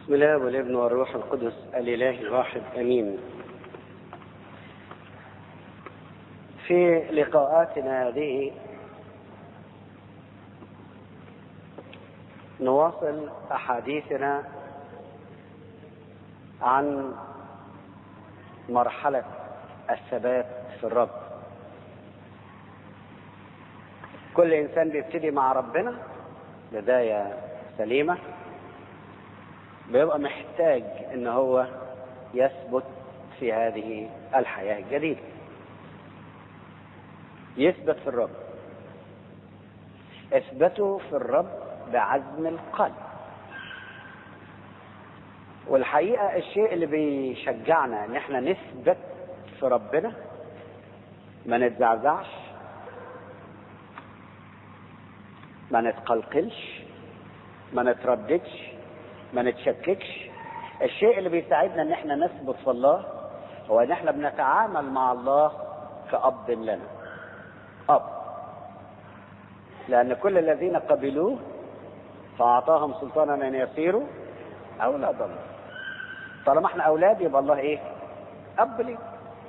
بسم الله والابن والروح القدس الاله الواحد امين في لقاءاتنا هذه نواصل احاديثنا عن مرحله الثبات في الرب كل انسان بيبتدي مع ربنا بدايه سليمه بيبقى محتاج ان هو يثبت في هذه الحياه الجديده يثبت في الرب اثبتوا في الرب بعزم القلب والحقيقه الشيء اللي بيشجعنا ان احنا نثبت في ربنا ما نتزعزعش ما نتقلقلش ما نترددش ما نتشككش الشيء اللي بيساعدنا ان احنا نثبت في الله هو ان احنا بنتعامل مع الله كأب لنا أب لأن كل الذين قبلوه فأعطاهم سلطانا أن يصيروا أولاد الله طالما احنا أولاد يبقى الله إيه؟ أب ليه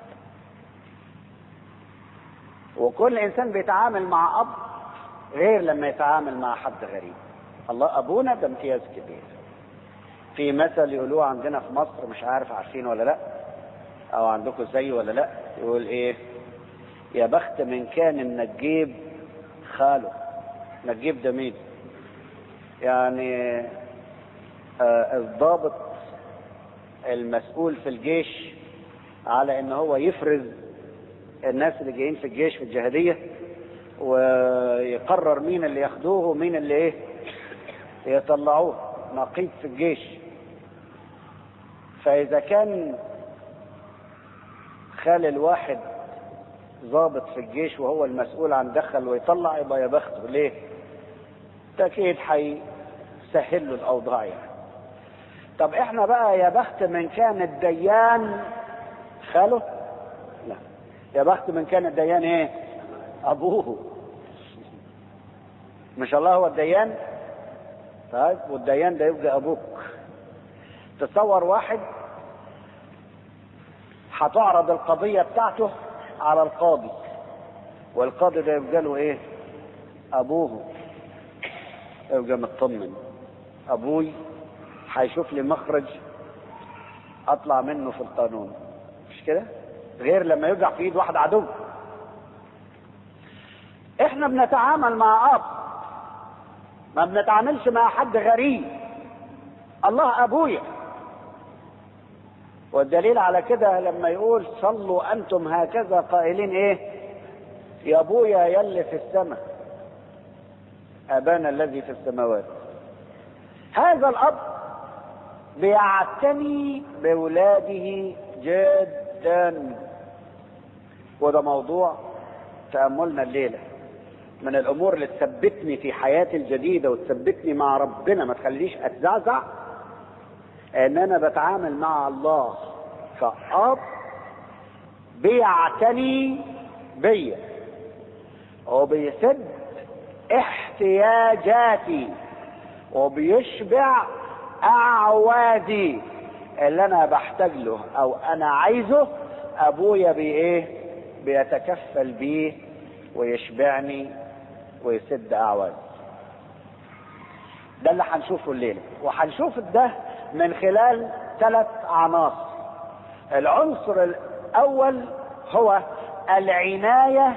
وكل إنسان بيتعامل مع أب غير لما يتعامل مع حد غريب الله أبونا ده امتياز كبير في مثل يقولوه عندنا في مصر مش عارف عارفين ولا لا او عندكم زي ولا لا يقول ايه يا بخت من كان النجيب خاله نجيب ده مين يعني آه الضابط المسؤول في الجيش على ان هو يفرز الناس اللي جايين في الجيش في الجهادية ويقرر مين اللي ياخدوه ومين اللي ايه يطلعوه نقيب في الجيش فإذا كان خال الواحد ضابط في الجيش وهو المسؤول عن دخل ويطلع يبقى يا بخته ليه؟ تأكيد هيسهل له الأوضاع يعني. طب احنا بقى يا بخت من كان الديان خاله؟ لا يا بخت من كان الديان ايه؟ أبوه مش الله هو الديان؟ طيب والديان ده يبقى ابوك تصور واحد هتعرض القضية بتاعته على القاضي والقاضي ده يبقى له ايه ابوه يبقى مطمن ابوي هيشوف لي مخرج اطلع منه في القانون مش كده غير لما يوجع في ايد واحد عدو احنا بنتعامل مع اب ما بنتعاملش مع حد غريب الله ابويا والدليل على كده لما يقول صلوا انتم هكذا قائلين ايه يا ابويا يلي في السماء ابانا الذي في السماوات هذا الاب بيعتني باولاده جدا وده موضوع تاملنا الليله من الامور اللي تثبتني في حياتي الجديده وتثبتني مع ربنا ما تخليش اتزعزع ان انا بتعامل مع الله كأب بيعتني بيا وبيسد احتياجاتي وبيشبع اعوادي اللي انا بحتاج له او انا عايزه ابويا بي ايه بيتكفل بيه ويشبعني ويسد اعواد ده اللي هنشوفه الليله وهنشوف ده من خلال ثلاث عناصر العنصر الاول هو العنايه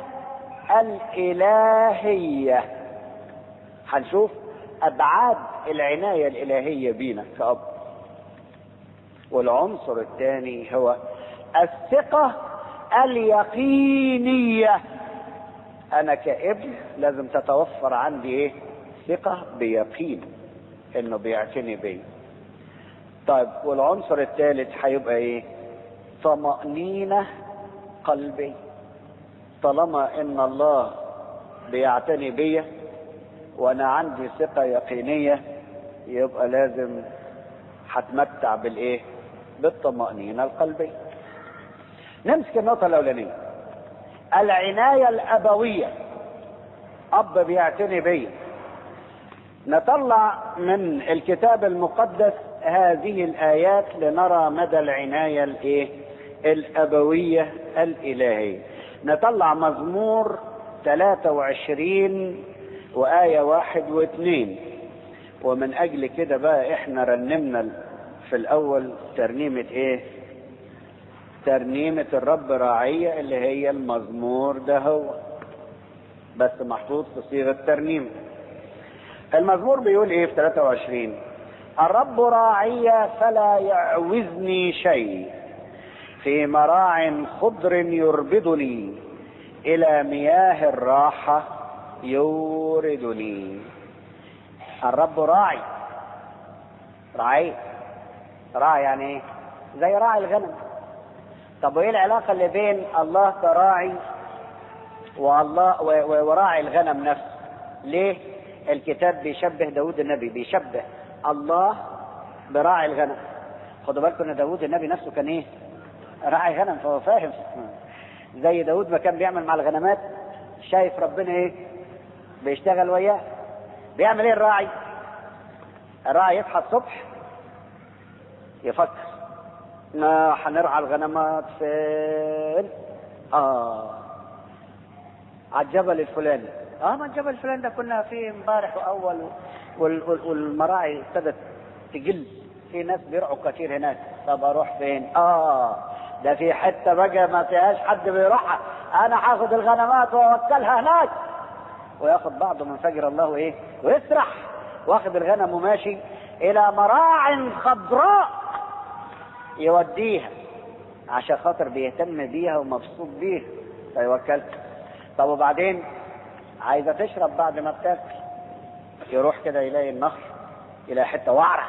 الالهيه هنشوف ابعاد العنايه الالهيه بينا كاب والعنصر الثاني هو الثقه اليقينيه انا كابن لازم تتوفر عندي ايه ثقة بيقين انه بيعتني بي طيب والعنصر الثالث هيبقى ايه طمأنينة قلبي طالما ان الله بيعتني بيا وانا عندي ثقة يقينية يبقى لازم هتمتع بالايه بالطمأنينة القلبية نمسك النقطة الأولانية العناية الأبوية أب بيعتني بيا نطلع من الكتاب المقدس هذه الآيات لنرى مدى العناية الإيه؟ الأبوية الإلهية نطلع مزمور 23 وآية واحد واثنين ومن أجل كده بقى إحنا رنمنا في الأول ترنيمة إيه؟ ترنيمة الرب راعية اللي هي المزمور ده هو بس محطوط في صيغة ترنيم المزمور بيقول ايه في 23 الرب راعي فلا يعوزني شيء في مراع خضر يربضني الى مياه الراحة يوردني الرب راعي راعي راعي يعني ايه زي راعي الغنم طب وايه العلاقة اللي بين الله كراعي والله وراعي الغنم نفسه ليه الكتاب بيشبه داود النبي بيشبه الله براعي الغنم خدوا بالكم ان داود النبي نفسه كان ايه راعي غنم فهو فاهم زي داود ما كان بيعمل مع الغنمات شايف ربنا ايه بيشتغل وياه بيعمل ايه الراعي الراعي يصحى الصبح يفكر ما هنرعى الغنمات فين اه على الجبل الفلاني اه ما الجبل الفلاني ده كنا فيه امبارح واول والمراعي ابتدت تقل في ناس بيرعوا كتير هناك طب اروح فين اه ده في حته بقى ما فيهاش حد بيروحها انا هاخد الغنمات واوكلها هناك وياخد بعضه من فجر الله ايه ويسرح واخد الغنم وماشي الى مراع خضراء يوديها عشان خاطر بيهتم بيها ومبسوط بيها فيوكلها طب وبعدين عايزه تشرب بعد ما بتاكل يروح كده يلاقي النهر يلاقي حته وعره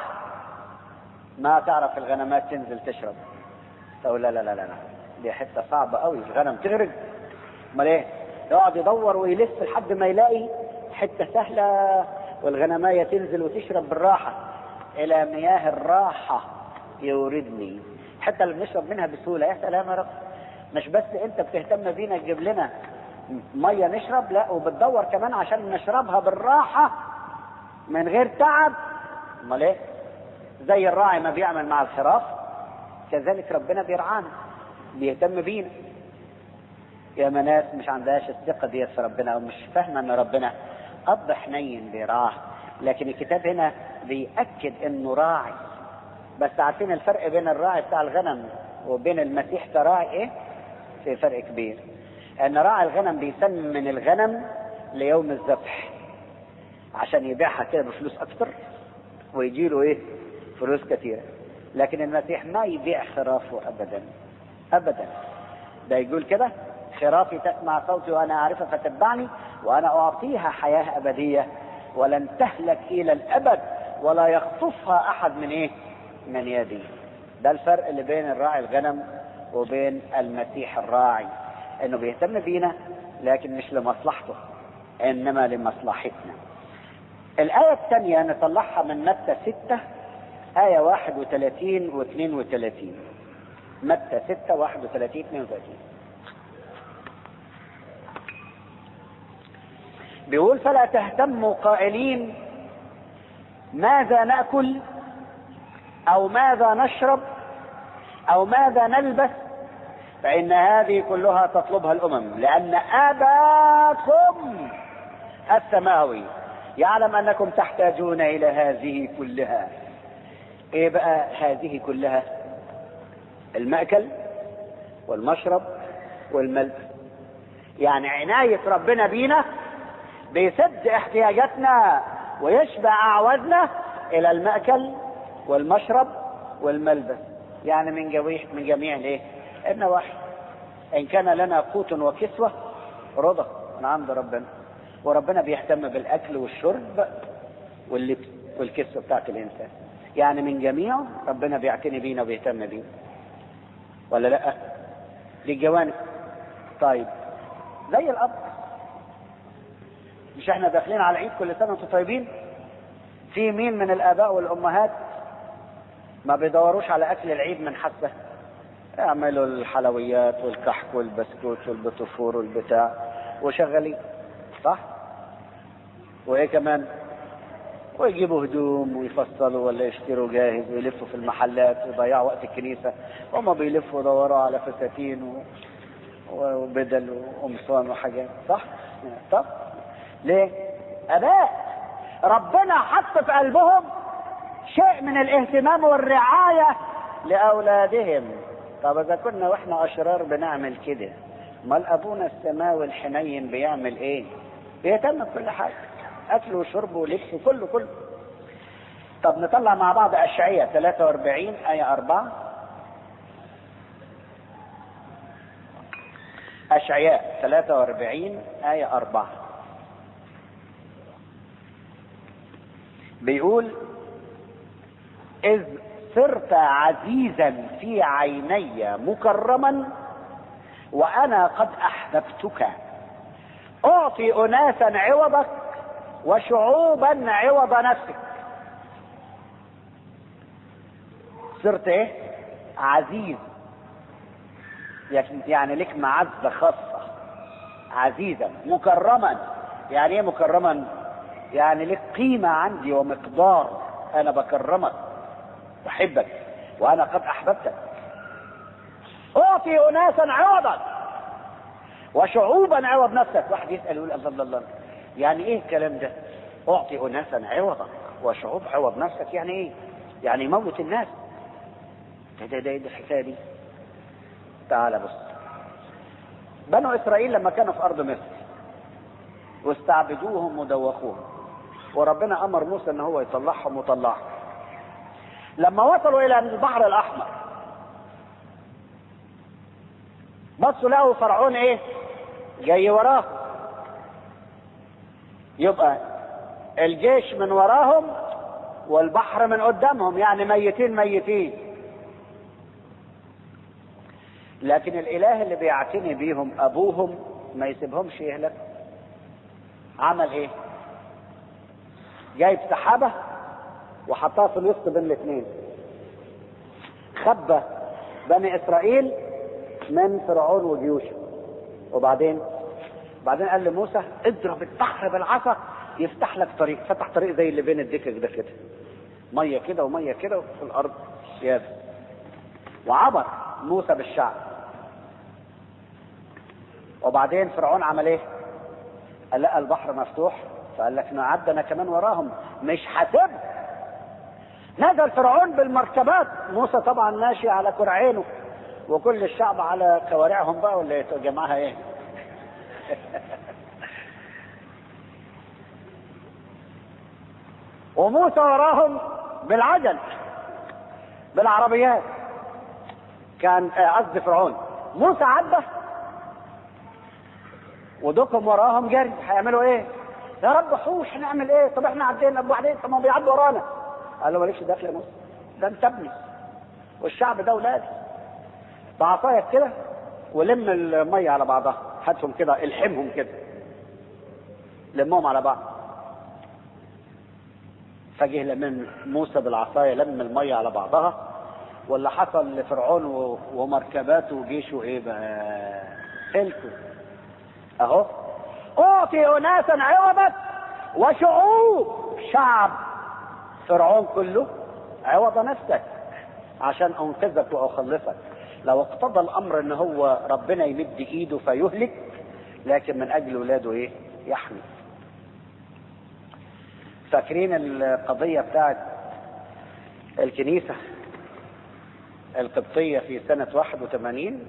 ما تعرف الغنمات تنزل تشرب تقول لا لا لا لا دي حته صعبه قوي الغنم تغرق امال ايه يقعد يدور ويلف لحد ما يلاقي حته سهله والغنمايه تنزل وتشرب بالراحه الى مياه الراحه يوردني حتى اللي بنشرب منها بسهوله يا سلام يا رب مش بس انت بتهتم بينا تجيب لنا ميه نشرب لا وبتدور كمان عشان نشربها بالراحه من غير تعب امال ايه زي الراعي ما بيعمل مع الخراف كذلك ربنا بيرعانا بيهتم بينا يا ناس مش عندهاش الثقه ديت في ربنا ومش فاهمه ان ربنا اب حنين بيرعاه لكن الكتاب هنا بيأكد انه راعي بس عارفين الفرق بين الراعي بتاع الغنم وبين المسيح كراعي ايه؟ في فرق كبير. ان راعي الغنم بيسمن الغنم ليوم الذبح عشان يبيعها كده بفلوس اكتر ويجي له ايه؟ فلوس كثيره. لكن المسيح ما يبيع خرافه ابدا ابدا. ده يقول كده خرافي تسمع صوتي وانا اعرفها فتتبعني وانا اعطيها حياه ابديه ولن تهلك الى الابد ولا يخطفها احد من ايه؟ من يدي ده الفرق اللي بين الراعي الغنم وبين المسيح الراعي انه بيهتم بينا لكن مش لمصلحته انما لمصلحتنا الآية الثانية نطلعها من متى ستة آية 31 و 32 متى 6 31 32 بيقول فلا تهتموا قائلين ماذا نأكل أو ماذا نشرب أو ماذا نلبس فإن هذه كلها تطلبها الأمم لأن أباكم السماوي يعلم أنكم تحتاجون إلى هذه كلها إيه بقى هذه كلها المأكل والمشرب والملبس يعني عناية ربنا بينا بيسد احتياجاتنا ويشبع أعوازنا إلى المأكل والمشرب والملبس يعني من جميع من جميع الايه؟ النواحي ان كان لنا قوت وكسوه رضا من عند ربنا وربنا بيهتم بالاكل والشرب واللبس والكسوه بتاعت الانسان يعني من جميعه ربنا بيعتني بينا وبيهتم بينا ولا لا دي الجوانب طيب زي الاب مش احنا داخلين على العيد كل سنه وانتم طيبين في مين من الاباء والامهات ما بيدوروش على اكل العيد من حسه يعملوا الحلويات والكحك والبسكوت والبطفور والبتاع وشغالين صح وايه كمان ويجيبوا هدوم ويفصلوا ولا يشتروا جاهز ويلفوا في المحلات ويضيعوا وقت الكنيسة هما بيلفوا يدوروا على فساتين و... وبدل وقمصان وحاجات صح؟ طب ليه؟ اباء ربنا حط في قلبهم شيء من الاهتمام والرعاية لأولادهم طب إذا كنا وإحنا أشرار بنعمل كده امال أبونا السماوي الحنين بيعمل إيه؟ بيهتم بكل حاجة أكل وشرب ولبس وكله كله طب نطلع مع بعض أشعية 43 آية 4 أشعياء 43 آية 4 بيقول إذ صرت عزيزا في عيني مكرما وأنا قد أحببتك أعطي أناسا عوضك وشعوبا عوض نفسك صرت إيه؟ عزيز يعني لك معزة خاصة عزيزا مكرما يعني ايه مكرما يعني لك قيمة عندي ومقدار انا بكرمك بحبك وانا قد احببتك اعطي اناسا عوضا وشعوبا عوض نفسك واحد يسال يقول الله الله يعني ايه الكلام ده اعطي اناسا عوضا وشعوب عوض نفسك يعني ايه يعني يموت الناس ده ده ده الحكايه دي تعال بص بنو اسرائيل لما كانوا في ارض مصر واستعبدوهم ودوخوهم وربنا امر موسى ان هو يطلعهم وطلعهم لما وصلوا الى البحر الاحمر بصوا لقوا فرعون ايه جاي وراه يبقى الجيش من وراهم والبحر من قدامهم يعني ميتين ميتين لكن الاله اللي بيعتني بيهم ابوهم ما يسيبهمش يهلك عمل ايه جايب سحابة وحطها في الوسط بين الاثنين خبى بني اسرائيل من فرعون وجيوشه وبعدين بعدين قال لموسى اضرب البحر بالعصا يفتح لك طريق فتح طريق زي اللي بين الدكك ده كده ميه كده وميه كده في الارض يابس وعبر موسى بالشعب وبعدين فرعون عمل ايه قال لقى البحر مفتوح فقال لك نعد انا كمان وراهم مش هسيب نزل فرعون بالمركبات موسى طبعا ماشي على كرعينه وكل الشعب على كوارعهم بقى ولا يا جماعه ايه وموسى وراهم بالعجل بالعربيات كان قصدي فرعون موسى عدى ودوكم وراهم جري هيعملوا ايه؟ يا رب حوش نعمل ايه؟ طب احنا عدينا وبعدين طب ما بيعدوا ورانا قال له مالكش دخل يا موسى ده انت ابني والشعب ده ولادي بعصايك كده ولم الميه على بعضها هاتهم كده الحمهم كده لمهم على بعض فجه لمن موسى بالعصايه لم الميه على بعضها واللي حصل لفرعون ومركباته وجيشه ايه بقى هلكوا اهو اعطي اناسا عوضك وشعوب شعب فرعون كله عوض نفسك عشان انقذك واخلصك لو اقتضى الامر ان هو ربنا يمد ايده فيهلك لكن من اجل ولاده ايه يحمي فاكرين القضية بتاعت الكنيسة القبطية في سنة 81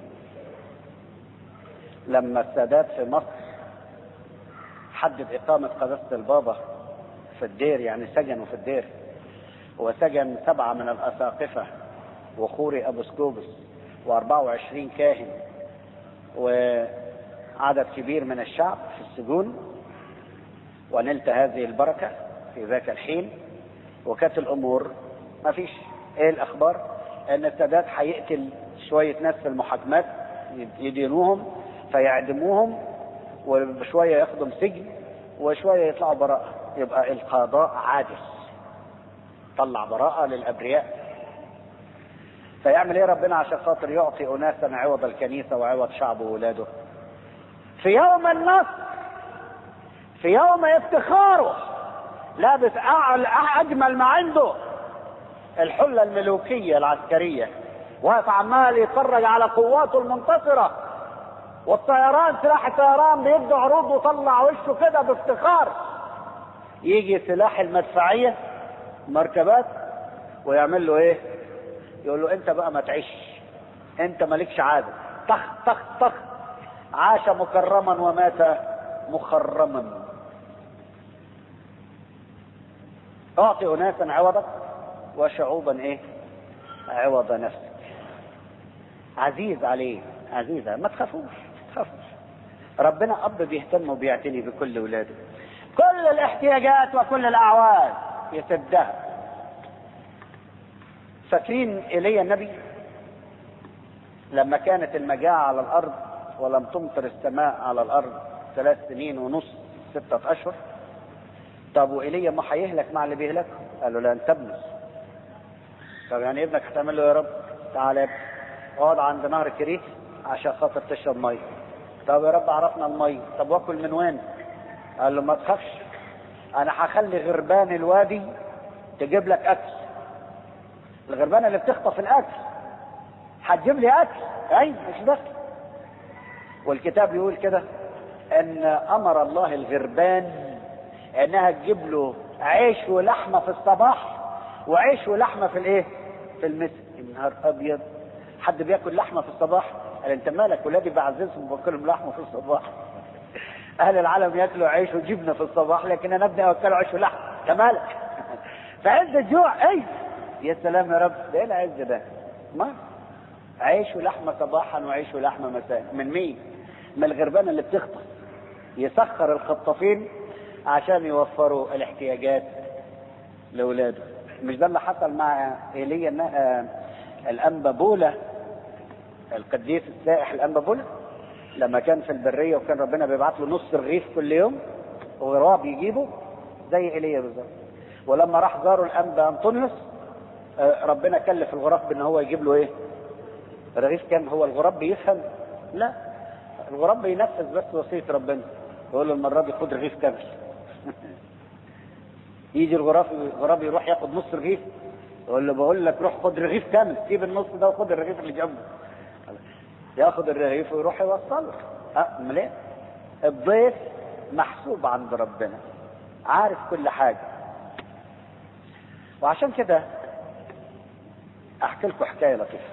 لما السادات في مصر حدد إقامة قداسة البابا في الدير يعني سجنوا في الدير وسجن سبعة من الأساقفة وخوري أبو سكوبس و24 كاهن وعدد كبير من الشعب في السجون ونلت هذه البركة في ذاك الحين وكانت الأمور ما فيش إيه الأخبار أن السادات هيقتل شوية ناس في المحاكمات يدينوهم فيعدموهم وشوية ياخدهم سجن وشوية يطلعوا براءة يبقى القضاء عادل طلع براءة للأبرياء فيعمل ايه ربنا عشان خاطر يعطي اناسا عوض الكنيسه وعوض شعبه وولاده في يوم النصر في يوم افتخاره لابس أعلى اجمل ما عنده الحله الملوكيه العسكريه واقف عمال يتفرج على قواته المنتصره والطيران سلاح الطيران بيدي عروض وطلع وشه كده بافتخار يجي سلاح المدفعيه مركبات ويعمل له ايه يقول له انت بقى ما تعيش انت مالكش عاده طخ طخ طخ عاش مكرما ومات مخرما اعطي اناسا عوضك وشعوبا ايه عوض نفسك عزيز عليه عزيز عليه. ما تخافوش ما تخافوش ربنا اب بيهتم وبيعتني بكل اولاده كل الاحتياجات وكل الاعواز يسدها فاكرين ايليا النبي لما كانت المجاعة على الارض ولم تمطر السماء على الارض ثلاث سنين ونص ستة اشهر طب وايليا ما هيهلك مع اللي بيهلك قال له لا انت ابني طب يعني ابنك هتعمل له يا رب تعالى يا ابني اقعد عند نهر كريت عشان خاطر تشرب ميه طب يا رب عرفنا الميه طب واكل من وين قال له ما تخافش انا هخلي غربان الوادي تجيب لك اكل الغربانه اللي بتخطف الاكل هتجيب لي اكل اي مش بس والكتاب يقول كده ان امر الله الغربان انها تجيب له عيش ولحمه في الصباح وعيش ولحمه في الايه في المسا النهار ابيض حد بياكل لحمه في الصباح قال انت مالك ولادي بعززهم وباكلهم لحمه في الصباح اهل العالم ياكلوا عيش وجبنه في الصباح لكن انا ابني اوكله عيش ولحمه انت مالك فعز الجوع اي يا سلام يا رب ده ايه العز ده ما عيش ولحمه صباحا وعيش ولحمه مساء من مين من الغربانه اللي بتخطف يسخر الخطافين عشان يوفروا الاحتياجات لاولاده مش ده اللي حصل مع ايليا آه الانبا بولا القديس السائح الانبا بولا لما كان في البريه وكان ربنا بيبعت له نص رغيف كل يوم وغراب يجيبه زي ايليا بالظبط ولما راح زاروا الانبا انطونيوس آه ربنا كلف الغراب بان هو يجيب له ايه رغيف كام هو الغراب بيفهم لا الغراب بينفذ بس وصيه ربنا يقول له المره دي خد رغيف كامل يجي الغراب الغراب يروح ياخد نص رغيف يقول له بقول لك روح خد رغيف كامل سيب النص ده وخد الرغيف اللي جنبه ياخد الرغيف ويروح يوصله امال ايه الضيف محسوب عند ربنا عارف كل حاجه وعشان كده احكي لكم حكايه لطيفه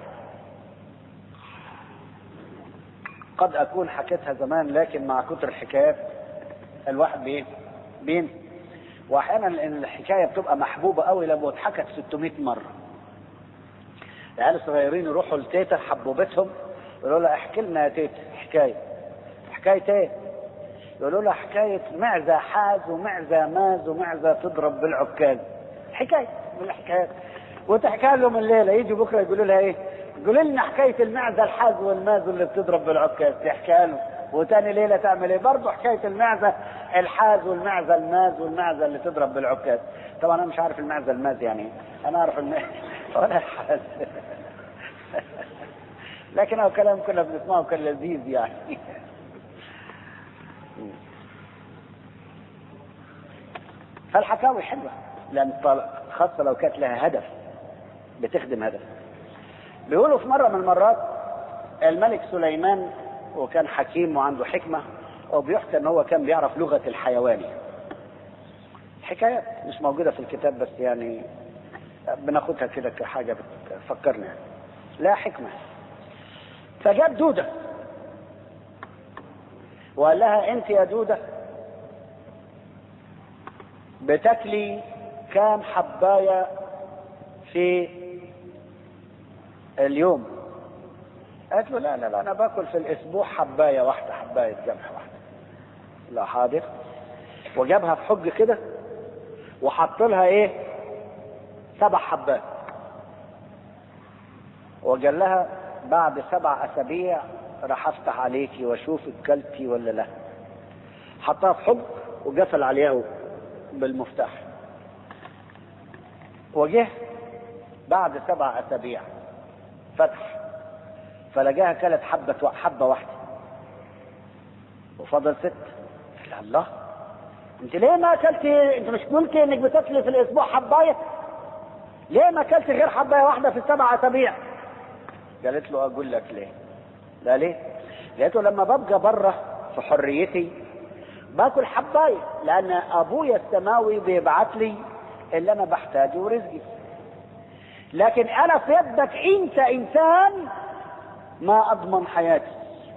قد اكون حكيتها زمان لكن مع كتر الحكايات الواحد بايه بين واحيانا الحكايه بتبقى محبوبه قوي لما اتحكت 600 مره العيال الصغيرين يروحوا لتيتا حبوبتهم يقولوا لها احكي لنا يا تيتا حكايه حكايه ايه يقولوا لها حكايه معزه حاز ومعزه ماز ومعزه تضرب بالعكاز حكايه من الحكايات وتحكي لهم الليله يجوا بكره يقولوا لها ايه قولوا لنا حكايه المعزه الحاز والماز اللي بتضرب بالعكاز تحكي لهم وتاني ليله تعمل ايه برضه حكايه المعزه الحاز والمعزه الماز والمعزه اللي تضرب بالعكاز طبعا انا مش عارف المعزه الماز يعني ايه انا اعرف الماز ولا الحاز لكن هو كلام كنا بنسمعه كان لذيذ يعني فالحكاوي حلوه لان خاصه لو كانت لها هدف بتخدم هدف بيقولوا في مره من المرات الملك سليمان وكان حكيم وعنده حكمه وبيحكى ان هو كان بيعرف لغه الحيوان حكايات مش موجوده في الكتاب بس يعني بناخدها كده كحاجه بتفكرنا يعني لا حكمه فجاب دوده وقال لها انت يا دوده بتاكلي كام حبايه في اليوم قالت له لا لا لا انا باكل في الاسبوع حبايه واحده حبايه جمح واحده لا حاضر وجابها في حج كده وحط لها ايه سبع حبات وقال لها بعد سبع اسابيع راح افتح عليكي واشوفك كلتي ولا لا حطها في حج وقفل عليها بالمفتاح وجه بعد سبع اسابيع فتح فلقاها كلت حبة حبة واحدة وفضل ست قال الله انت ليه ما اكلتي انت مش قلتي انك بتاكلي في الاسبوع حبايه ليه ما اكلتي غير حبايه واحده في السبع اسابيع قالت له اقول لك ليه لا ليه لقيته لما ببقى بره في حريتي باكل حبايه لان ابويا السماوي بيبعت لي اللي انا بحتاجه ورزقي لكن انا في يدك انت انسان ما اضمن حياتي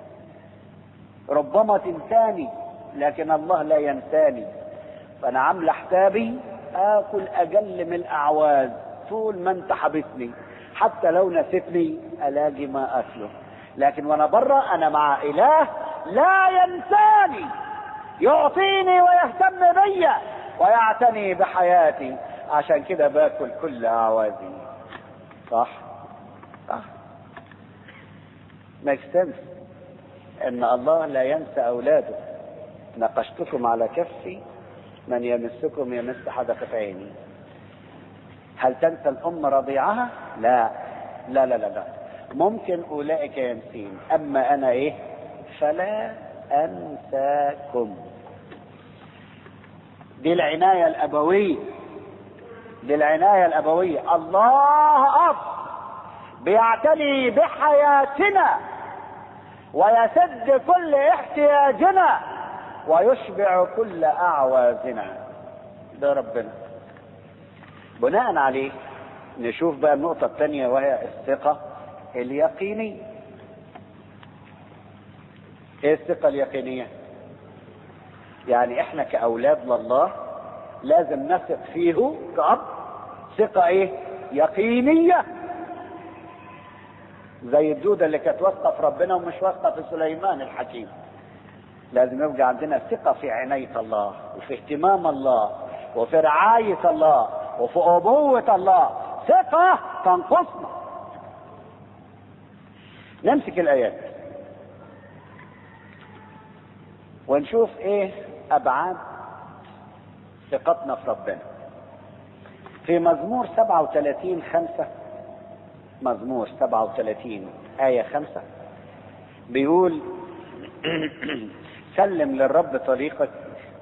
ربما تنساني لكن الله لا ينساني فانا عامله حسابي اكل اقل من الاعواز طول ما انت حبسني حتى لو نسيتني الاقي ما اكله لكن وانا بره انا مع اله لا ينساني يعطيني ويهتم بي ويعتني بحياتي عشان كده باكل كل اعوازي صح صح ميك سنس ان الله لا ينسى اولاده نقشتكم على كفي من يمسكم يمس حدقة عيني هل تنسى الأم رضيعها؟ لا لا لا لا, لا. ممكن أولئك ينسين أما أنا إيه؟ فلا أنساكم دي العناية الأبوية دي العناية الأبوية الله أب بيعتني بحياتنا ويسد كل احتياجنا ويشبع كل أعوازنا ده ربنا بناء عليه نشوف بقى النقطة الثانية وهي الثقة اليقينية ايه الثقة اليقينية يعني احنا كأولاد لله لازم نثق فيه كأب ثقة ايه يقينية زي الدودة اللي كانت واثقة في ربنا ومش واثقة في سليمان الحكيم لازم يبقى عندنا ثقة في عناية الله وفي اهتمام الله وفي رعاية الله وفي أبوة الله ثقة تنقصنا نمسك الآيات ونشوف ايه أبعاد ثقتنا في ربنا في مزمور 37 خمسة مزمور 37 آية خمسة بيقول سلم للرب طريقك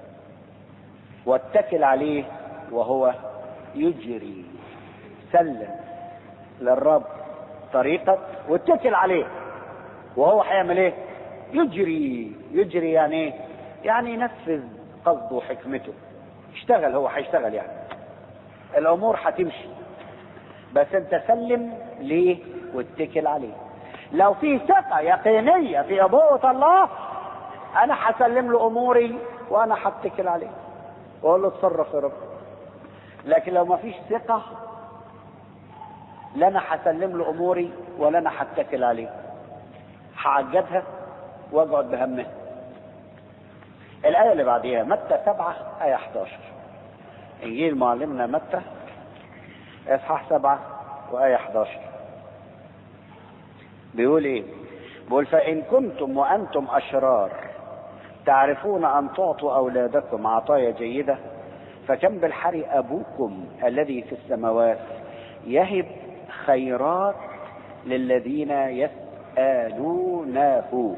واتكل عليه وهو يجري سلم للرب طريقك واتكل عليه وهو هيعمل ايه يجري يجري يعني ايه يعني ينفذ قصده وحكمته اشتغل هو هيشتغل يعني الامور هتمشي بس انت سلم ليه واتكل عليه لو في ثقة يقينية في أبوة الله أنا هسلم له أموري وأنا هتكل عليه وأقول له اتصرف يا رب لكن لو ما فيش ثقة لا أنا هسلم له أموري ولا أنا هتكل عليه هعجبها وأقعد بهمها الآية اللي بعديها متى سبعة آية 11 إنجيل معلمنا متى إصحاح سبعة وآية 11 بيقول إيه؟ بيقول فإن كنتم وأنتم أشرار تعرفون أن تعطوا أولادكم عطايا جيدة فكم بالحري أبوكم الذي في السماوات يهب خيرات للذين يسألونه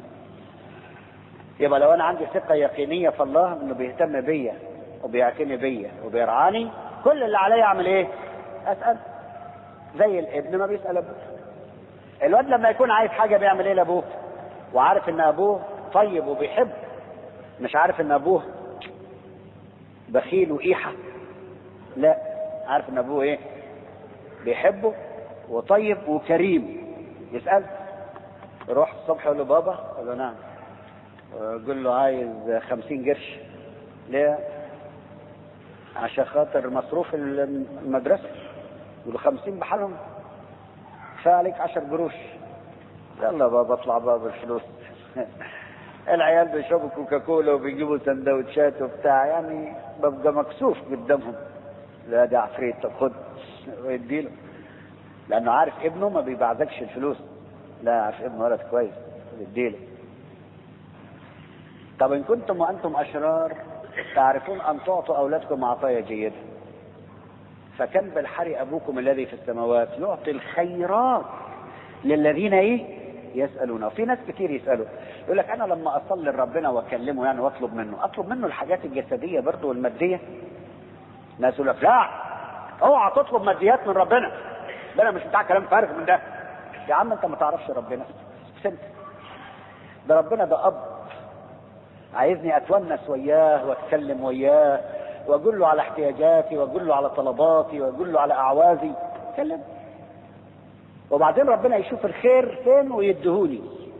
يبقى لو أنا عندي ثقة يقينية في الله إنه بيهتم بيا وبيعتني بيا وبيرعاني كل اللي عليا أعمل إيه؟ أسأل زي الابن ما بيسأل أبوه الواد لما يكون عايز حاجة بيعمل ايه لابوه وعارف ان ابوه طيب وبيحب مش عارف ان ابوه بخيل وقيحة لا عارف ان ابوه ايه بيحبه وطيب وكريم يسأل يروح الصبح يقول له بابا يقول له نعم يقول له عايز خمسين قرش ليه عشان خاطر مصروف المدرسة يقول له خمسين بحالهم عليك عشر قروش يلا بابا اطلع بابا الفلوس العيال بيشربوا كوكاكولا وبيجيبوا سندوتشات وبتاع يعني ببقى مكسوف قدامهم لا ده عفريت طب خد ويديله لانه عارف ابنه ما بيبعزكش الفلوس لا عارف ابنه ولد كويس يديله طب ان كنتم وانتم اشرار تعرفون ان تعطوا اولادكم عطايا جيده فكم بالحري ابوكم الذي في السماوات يعطي الخيرات للذين ايه يسالون وفي ناس كتير يسالوا يقول لك انا لما اصلي لربنا واكلمه يعني واطلب منه اطلب منه الحاجات الجسديه برضه والماديه ناس يقول لك لا اوعى تطلب ماديات من ربنا ده انا مش بتاع كلام فارغ من ده يا عم انت ما تعرفش ربنا بس انت ده ربنا ده اب عايزني اتونس وياه واتكلم وياه واقول له على احتياجاتي واقول له على طلباتي واقول له على اعوازي اتكلم وبعدين ربنا يشوف الخير فين ويديهولي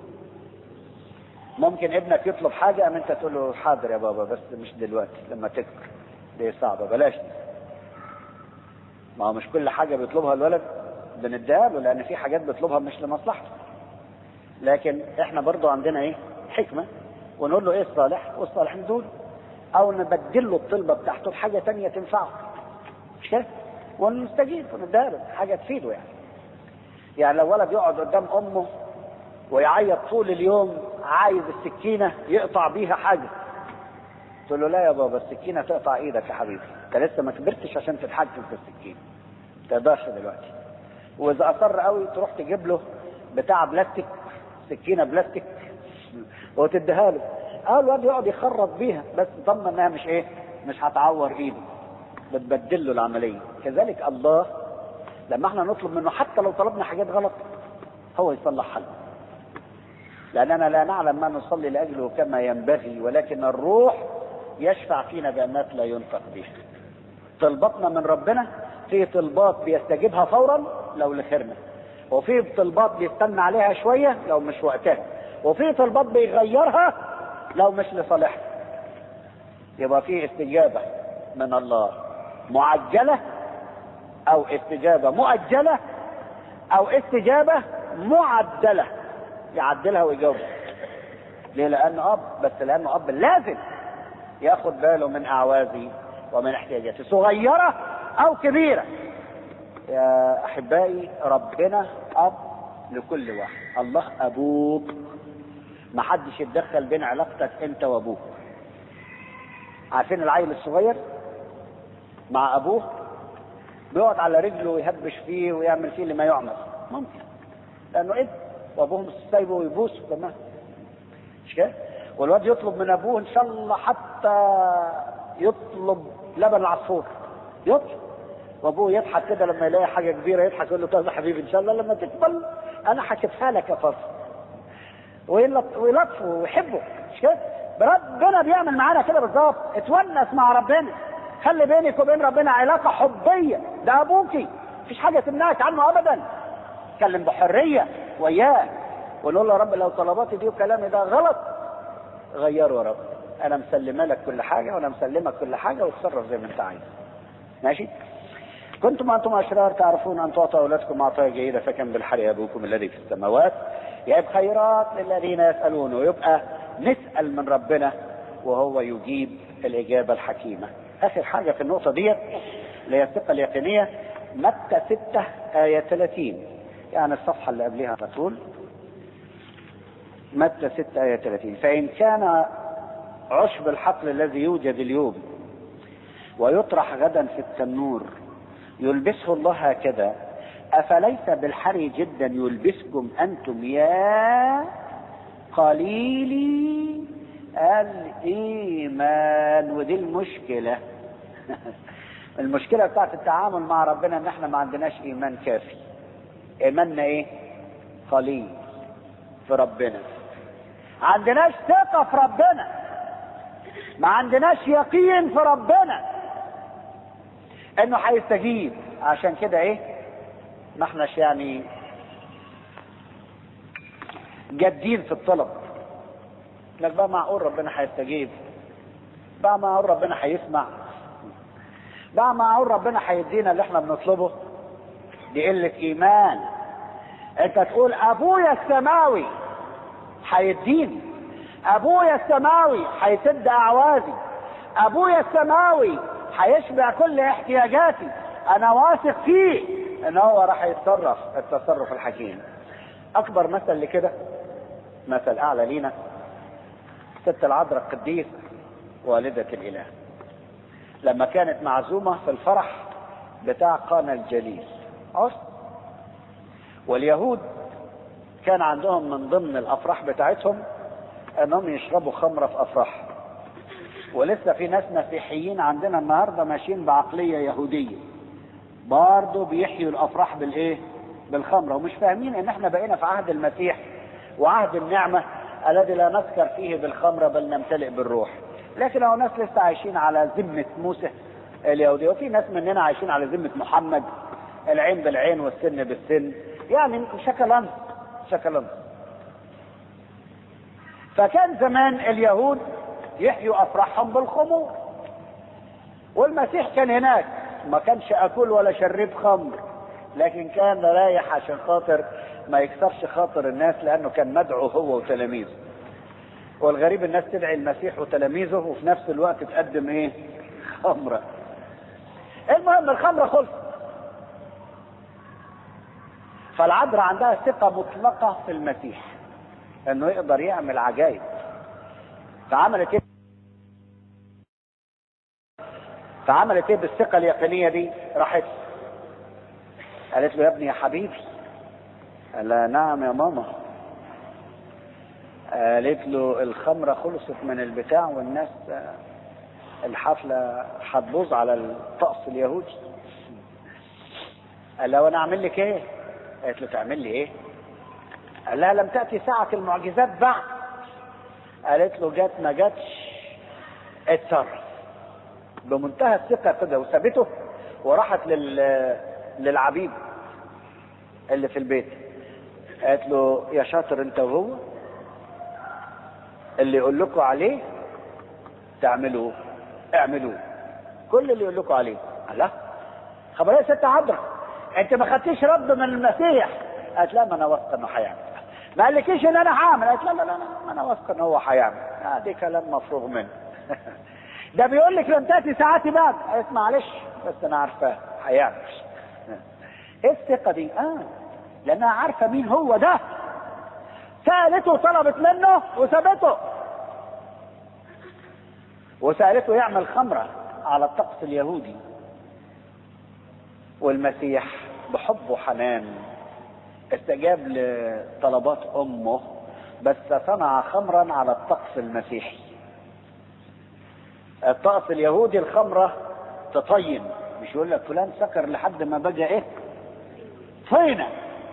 ممكن ابنك يطلب حاجة أم أنت تقول له حاضر يا بابا بس مش دلوقتي لما تكبر دي صعبة بلاش دي ما هو مش كل حاجة بيطلبها الولد بنديها له لأن في حاجات بيطلبها مش لمصلحته لكن احنا برضو عندنا ايه حكمة ونقول له ايه الصالح والصالح ندول او نبدل له الطلبة بتاعته بحاجة تانية تنفعه مش كده ونستجيب ونديها له حاجة تفيده يعني يعني لو ولد يقعد قدام امه ويعيط طول اليوم عايز السكينة يقطع بيها حاجة تقول له لا يا بابا السكينة تقطع ايدك يا حبيبي انت لسه ما كبرتش عشان تتحكم في السكينة ما تقدرش دلوقتي واذا اصر قوي تروح تجيب له بتاع بلاستيك سكينة بلاستيك وتديها له اه الواد يقعد يخرط بيها بس طمن انها مش ايه مش هتعور ايده بتبدل له العملية كذلك الله لما احنا نطلب منه حتى لو طلبنا حاجات غلط هو يصلحها لنا لأننا لا نعلم ما نصلي لأجله كما ينبغي ولكن الروح يشفع فينا بأنات لا ينطق بها طلباتنا من ربنا في طلبات بيستجيبها فورا لو لخيرنا وفي طلبات بيستنى عليها شوية لو مش وقتها وفي طلبات بيغيرها لو مش لصالحنا يبقى في استجابة من الله معجلة او استجابة مؤجلة او استجابة معدلة يعدلها ويجاوبها ليه لانه اب بس لانه اب لازم ياخد باله من اعوازي ومن احتياجاتي صغيرة او كبيرة يا احبائي ربنا اب لكل واحد الله ابوك ما حدش يتدخل بين علاقتك انت وابوك عارفين العيل الصغير مع ابوه بيقعد على رجله ويهبش فيه ويعمل فيه اللي ما يعمل ممكن لانه ابن وابوه سايبه ويبوسه كمان مش كده والواد يطلب من ابوه ان شاء الله حتى يطلب لبن العصفور يطلب وابوه يضحك كده لما يلاقي حاجه كبيره يضحك يقول له طيب يا حبيبي ان شاء الله لما تكبر انا حكيتها لك يا فاطمه ويلطفه ويحبه مش كده ربنا بيعمل معانا كده بالظبط اتونس مع ربنا خلي بينك وبين ربنا علاقه حبيه ده ابوكي مفيش حاجه تمنعك عنه ابدا اتكلم بحريه وياه ونقول له يا رب لو طلباتي دي وكلامي ده غلط غيره يا رب انا مسلمه لك كل حاجه وانا مسلمك كل حاجه وتصرف زي ما انت عايز ماشي كنتم انتم اشرار تعرفون ان تعطوا اولادكم عطايا جيده فكم بالحر ابوكم الذي في السماوات يجب خيرات للذين يسالون ويبقى نسال من ربنا وهو يجيب الاجابه الحكيمه اخر حاجه في النقطه ديت اللي هي الثقه اليقينيه متى 6 ايه 30 يعني الصفحه اللي قبلها على طول متى 6 ايه 30 فان كان عشب الحقل الذي يوجد اليوم ويطرح غدا في التنور يلبسه الله هكذا أفليس بالحري جدا يلبسكم أنتم يا قليلي الإيمان ودي المشكلة المشكلة بتاعت التعامل مع ربنا ان احنا ما عندناش ايمان كافي ايماننا ايه قليل في ربنا عندناش ثقة في ربنا ما عندناش يقين في ربنا انه هيستجيب عشان كده ايه ما احناش يعني جادين في الطلب لك بقى معقول ربنا هيستجيب بقى معقول ربنا هيسمع بقى معقول ربنا هيدينا اللي احنا بنطلبه دي قلة ايمان انت تقول ابويا السماوي هيديني ابويا السماوي هيسد اعوازي ابويا السماوي هيشبع كل احتياجاتي انا واثق فيه ان هو راح يتصرف التصرف الحكيم اكبر مثل لكده مثل اعلى لينا ست العذراء القديس والدة الاله لما كانت معزومة في الفرح بتاع قانا الجليل عرس واليهود كان عندهم من ضمن الافراح بتاعتهم انهم يشربوا خمره في افراحهم ولسه في ناس مسيحيين عندنا النهارده ماشيين بعقليه يهوديه برضه بيحيوا الافراح بالايه بالخمره ومش فاهمين ان احنا بقينا في عهد المسيح وعهد النعمه الذي لا نسكر فيه بالخمره بل نمتلئ بالروح لكن هو ناس لسه عايشين على ذمه موسى اليهوديه وفي ناس مننا عايشين على ذمه محمد العين بالعين والسن بالسن يعني شكلنس شكلنس فكان زمان اليهود يحيوا افراحهم بالخمور والمسيح كان هناك ما كانش اكل ولا شرب خمر لكن كان رايح عشان خاطر ما يكسرش خاطر الناس لانه كان مدعو هو وتلاميذه والغريب الناس تدعي المسيح وتلاميذه وفي نفس الوقت تقدم ايه خمره المهم الخمره خلصت فالعذراء عندها ثقة مطلقة في المسيح انه يقدر يعمل عجائب فعملت ايه فعملت ايه بالثقة اليقينية دي راحت قالت له يا ابني يا حبيبي قال لها نعم يا ماما قالت له الخمرة خلصت من البتاع والناس الحفلة هتبوظ على الطقس اليهودي قال لها وانا اعمل لك ايه قالت له تعمل لي ايه قال لها لم تأتي ساعة المعجزات بعد قالت له جت ما جاتش اتصرف بمنتهى الثقة كده وسابته وراحت لل للعبيد اللي في البيت قالت له يا شاطر انت وهو اللي يقول لكم عليه تعملوه اعملوه كل اللي يقول لكم عليه لا خبر يا ست عذرا انت ما خدتيش رد من المسيح قالت لا ما انا واثقه انه هيعمل ما قالكيش ان انا هعمل قالت لا لا لا ما انا واثقه ان هو هيعمل آه دي كلام مفروغ منه ده بيقول لك لم تاتي ساعاتي بعد قالت معلش بس انا عارفاه هيعمل ايه الثقه دي اه لانها عارفه مين هو ده سالته وطلبت منه وسابته وسالته يعمل خمره على الطقس اليهودي والمسيح بحب وحنان استجاب لطلبات امه بس صنع خمرا على الطقس المسيحي الطقس اليهودي الخمره تطين مش يقول لك فلان سكر لحد ما بقى ايه طينه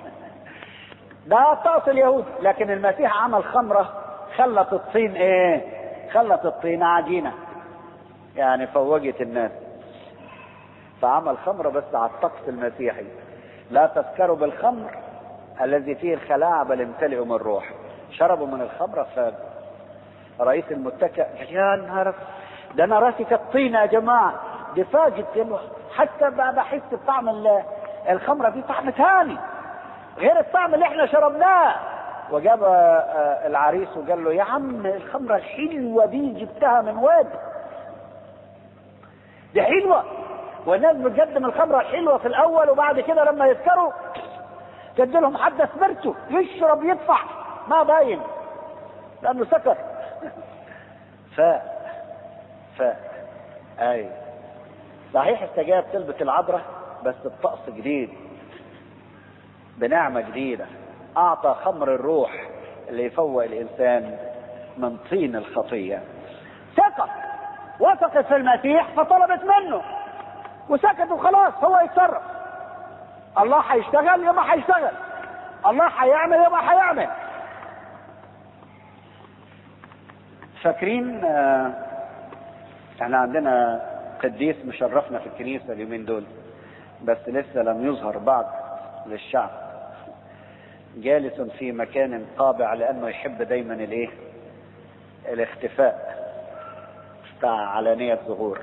ده الطقس اليهودي لكن المسيح عمل خمره خلت الطين ايه خلت الطين عجينه يعني فوجت الناس فعمل خمره بس على الطقس المسيحي لا تسكروا بالخمر الذي فيه الخلاعة بل امتلئوا من الروح شربوا من الخمرة فاجوا رئيس المتكئ قال يا نهار ده انا راسي كانت طينه يا جماعه دي فاجت حتى بقى بحس بطعم الخمره دي طعم ثاني غير الطعم اللي احنا شربناه وجاب العريس وقال له يا عم الخمره الحلوه دي جبتها من وين دي حلوه والناس بتقدم الخمره الحلوه في الاول وبعد كده لما يسكروا تدي لهم حد اسبرتو يشرب يدفع ما باين لانه سكر ف ف اي صحيح استجاب طلبة العذراء بس بطقس جديد بنعمة جديدة أعطى خمر الروح اللي يفوق الإنسان من طين الخطية ثقة وثقت في المسيح فطلبت منه وسكت وخلاص هو يتصرف الله هيشتغل يبقى هيشتغل الله هيعمل يبقى هيعمل فاكرين آه احنا عندنا قديس مشرفنا في الكنيسة اليومين دول بس لسه لم يظهر بعد للشعب جالس في مكان قابع لانه يحب دايما الايه الاختفاء بتاع علانية ظهور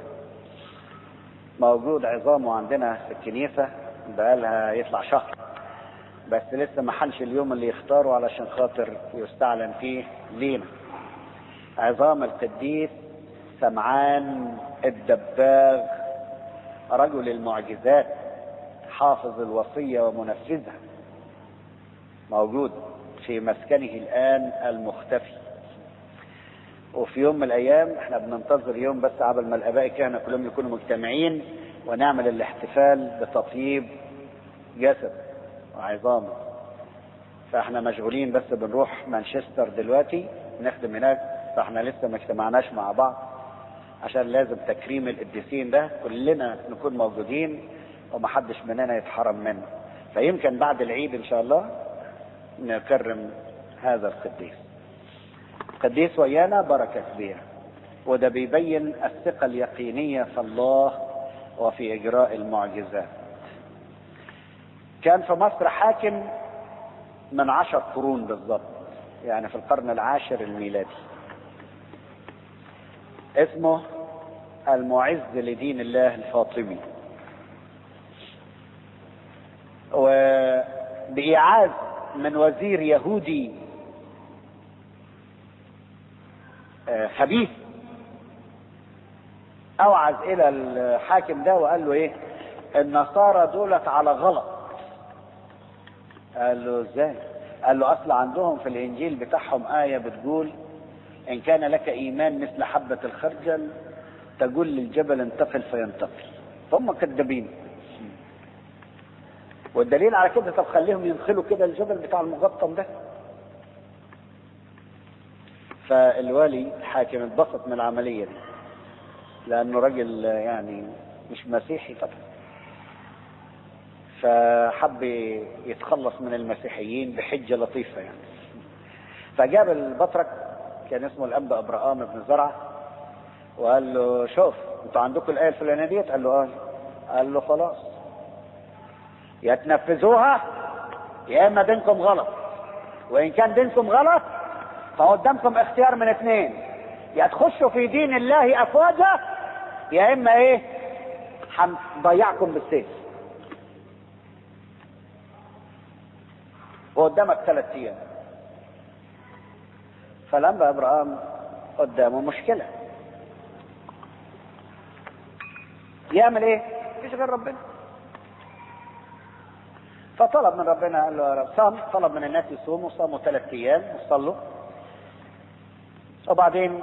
موجود عظامه عندنا في الكنيسة بقالها يطلع شهر بس لسه ما حنش اليوم اللي يختاره علشان خاطر يستعلن فيه لينا عظام القديس سمعان الدباغ رجل المعجزات حافظ الوصية ومنفذها موجود في مسكنه الآن المختفي وفي يوم من الأيام احنا بننتظر يوم بس قبل ما الآباء الكهنة كلهم يكونوا مجتمعين ونعمل الاحتفال بتطييب جسد وعظامه فاحنا مشغولين بس بنروح مانشستر دلوقتي نخدم هناك فاحنا لسه ما اجتمعناش مع بعض عشان لازم تكريم القديسين ده كلنا نكون موجودين ومحدش مننا يتحرم منه فيمكن بعد العيد ان شاء الله نكرم هذا القديس قديس ويانا بركة كبيرة وده بيبين الثقة اليقينية في الله وفي إجراء المعجزات كان في مصر حاكم من عشر قرون بالضبط يعني في القرن العاشر الميلادي اسمه المعز لدين الله الفاطمي وبإيعاز من وزير يهودي خبيث اوعز الى الحاكم ده وقال له ايه النصارى دولت على غلط قال له ازاي قال له اصل عندهم في الانجيل بتاعهم ايه بتقول ان كان لك ايمان مثل حبه الخردل تقول للجبل انتقل فينتقل هم كذابين والدليل على كده طب خليهم ينخلوا كده الجبل بتاع المقطم ده فالوالي الحاكم اتبسط من العمليه دي لانه راجل يعني مش مسيحي طبعا فحب يتخلص من المسيحيين بحجه لطيفه يعني فجاب البطرك كان اسمه الانبا ابراهام بن زرعه وقال له شوف انتوا عندكم الايه الفلانيه ديت قال له اه قال له خلاص يا تنفذوها يا اما دينكم غلط وان كان دينكم غلط فقدامكم اختيار من اثنين يا تخشوا في دين الله افواجا يا اما ايه هنضيعكم بالسيف وقدامك ثلاث ايام فلما ابراهام قدامه مشكله يعمل ايه؟ مفيش غير ربنا فطلب من ربنا قال له يا رب صام طلب من الناس يصوموا صاموا ثلاث ايام وصلوا وبعدين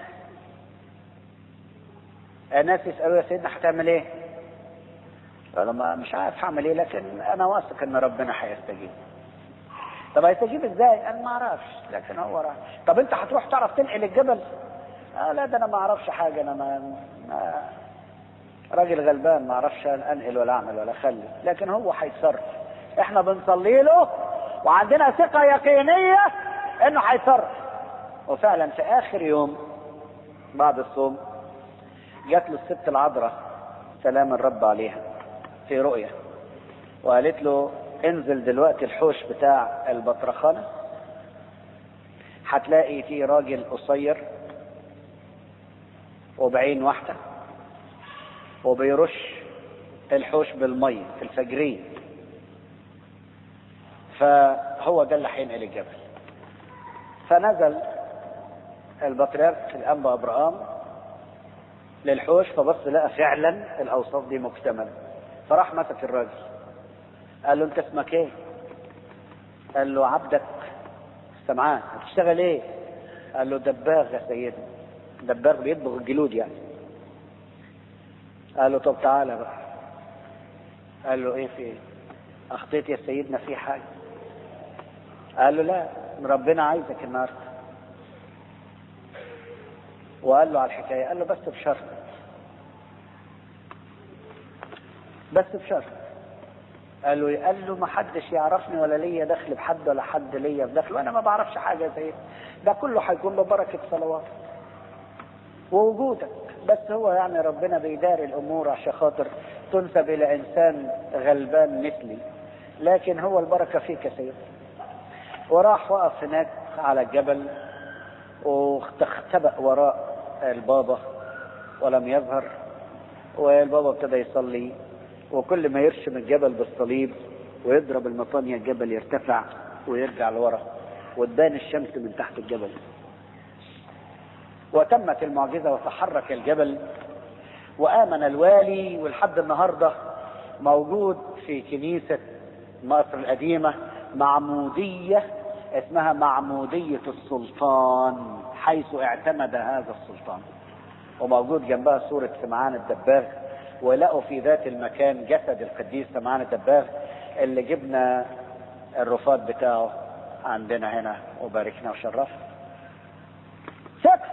الناس يسالوا يا سيدنا هتعمل ايه؟ قال ما مش عارف هعمل ايه لكن انا واثق ان ربنا هيستجيب. طب هيستجيب ازاي؟ قال ما اعرفش لكن هو راح. طب انت هتروح تعرف تنقل الجبل؟ آه لا ده انا ما اعرفش حاجه انا ما, ما راجل غلبان ما اعرفش انقل ولا اعمل ولا اخلي لكن هو هيتصرف احنا بنصلي له وعندنا ثقه يقينيه انه هيتصرف وفعلا في اخر يوم بعد الصوم جات له الست العذراء سلام الرب عليها في رؤية وقالت له انزل دلوقتي الحوش بتاع البطرخانة هتلاقي فيه راجل قصير وبعين واحدة وبيرش الحوش بالمية في الفجرية فهو ده اللي هينقل الجبل فنزل البطريرك الانبا ابراهام للحوش فبص لقى فعلا الاوصاف دي مكتمله فراح مسك الراجل قال له انت اسمك ايه قال له عبدك سمعان هتشتغل ايه قال له دباغ يا سيدنا دباغ بيدبغ الجلود يعني قال له طب تعالى بقى قال له ايه في ايه اخطيت يا سيدنا في حاجه قال له لا ربنا عايزك النهارده وقال له على الحكايه قال له بس بشرط بس بشرط قال له قال له ما حدش يعرفني ولا ليا دخل بحد ولا حد ليا في دخل وانا ما بعرفش حاجه يا سيدي ده كله هيكون ببركه صلوات ووجودك بس هو يعني ربنا بيداري الامور عشان خاطر تنسب الى انسان غلبان مثلي لكن هو البركه فيك يا سيدي وراح وقف هناك على الجبل واختبأ وراء البابا ولم يظهر والبابا ابتدى يصلي وكل ما يرشم الجبل بالصليب ويضرب المطانية الجبل يرتفع ويرجع لورا وتبان الشمس من تحت الجبل وتمت المعجزة وتحرك الجبل وآمن الوالي ولحد النهاردة موجود في كنيسة مصر القديمة معمودية اسمها معمودية السلطان حيث اعتمد هذا السلطان وموجود جنبها صورة سمعان الدباغ ولقوا في ذات المكان جسد القديس سمعان الدباغ اللي جبنا الرفات بتاعه عندنا هنا وباركنا وشرفنا ثقة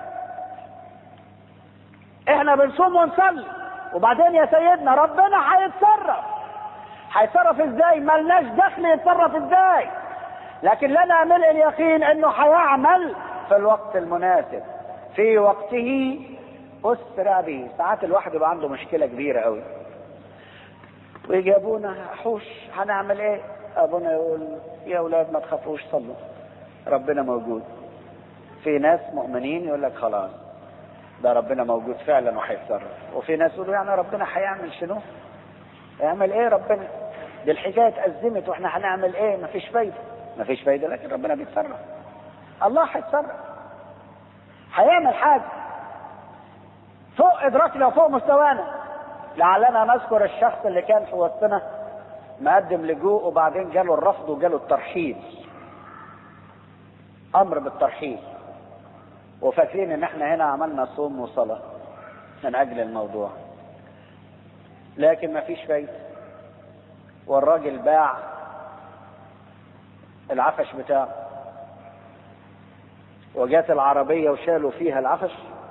احنا بنصوم ونصلي وبعدين يا سيدنا ربنا هيتصرف هيتصرف ازاي ملناش دخل يتصرف ازاي لكن لنا ملء اليقين انه هيعمل في الوقت المناسب في وقته اسرع به ساعات الواحد يبقى عنده مشكله كبيره قوي ويجي ابونا حوش هنعمل ايه ابونا يقول يا اولاد ما تخافوش صلوا ربنا موجود في ناس مؤمنين يقول لك خلاص ده ربنا موجود فعلا وهيتصرف وفي ناس يقولوا يعني ربنا هيعمل شنو يعمل ايه ربنا دي الحكايه اتأزمت واحنا هنعمل ايه مفيش فايده مفيش فايده لكن ربنا بيتصرف الله هيتصرف هيعمل حاجه فوق ادراكنا وفوق مستوانا لعلنا نذكر الشخص اللي كان في وسطنا مقدم لجوء وبعدين جاله الرفض وجاله الترحيل امر بالترحيل وفاكرين ان احنا هنا عملنا صوم وصلاة من اجل الموضوع لكن ما فيش فايدة والراجل باع العفش بتاعه وجات العربية وشالوا فيها العفش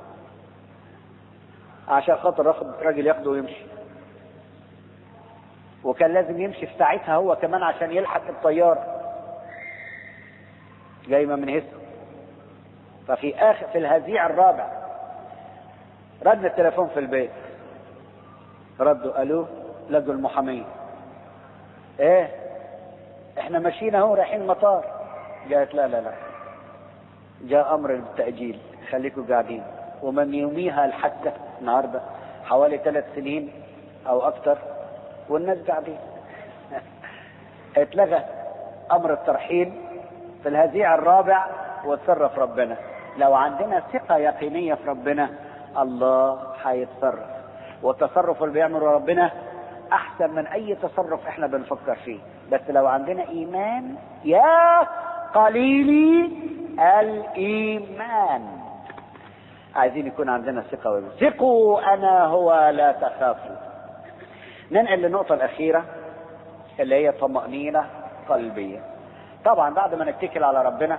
عشان خاطر ياخد راجل ياخده ويمشي وكان لازم يمشي في ساعتها هو كمان عشان يلحق الطيارة جايمة من هسه ففي اخر في الهزيع الرابع رد التليفون في البيت ردوا الو لقوا المحامية ايه احنا ماشيين اهو رايحين المطار قالت لا لا لا جاء امر بالتأجيل خليكم قاعدين ومن يوميها الحتى النهارده حوالي ثلاث سنين او اكثر والناس قاعدين اتلغى امر الترحيل في الهزيع الرابع وتصرف ربنا لو عندنا ثقة يقينية في ربنا الله هيتصرف والتصرف اللي بيعمله ربنا احسن من اي تصرف احنا بنفكر فيه بس لو عندنا ايمان يا قليلي الايمان عايزين يكون عندنا ثقة وإيمان. ثقوا انا هو لا تخافوا ننقل للنقطة الأخيرة اللي هي طمأنينة قلبية طبعا بعد ما نتكل على ربنا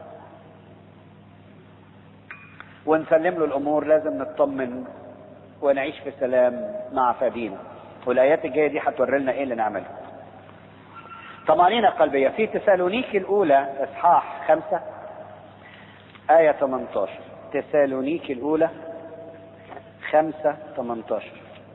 ونسلم له الامور لازم نطمن ونعيش في سلام مع فدينا والايات الجايه دي هتوري لنا ايه اللي نعمله طمأنينة قلبية في تسالونيك الأولى إصحاح خمسة آية 18 تسالونيك الأولى خمسة 18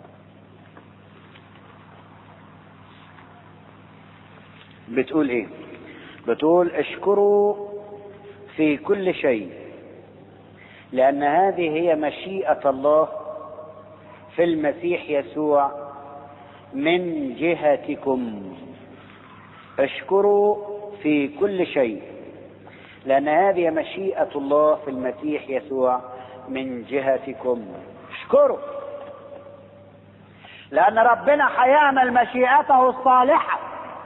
بتقول إيه؟ بتقول اشكروا في كل شيء لأن هذه هي مشيئة الله في المسيح يسوع من جهتكم اشكروا في كل شيء لأن هذه مشيئة الله في المسيح يسوع من جهتكم اشكروا لأن ربنا هيعمل مشيئته الصالحة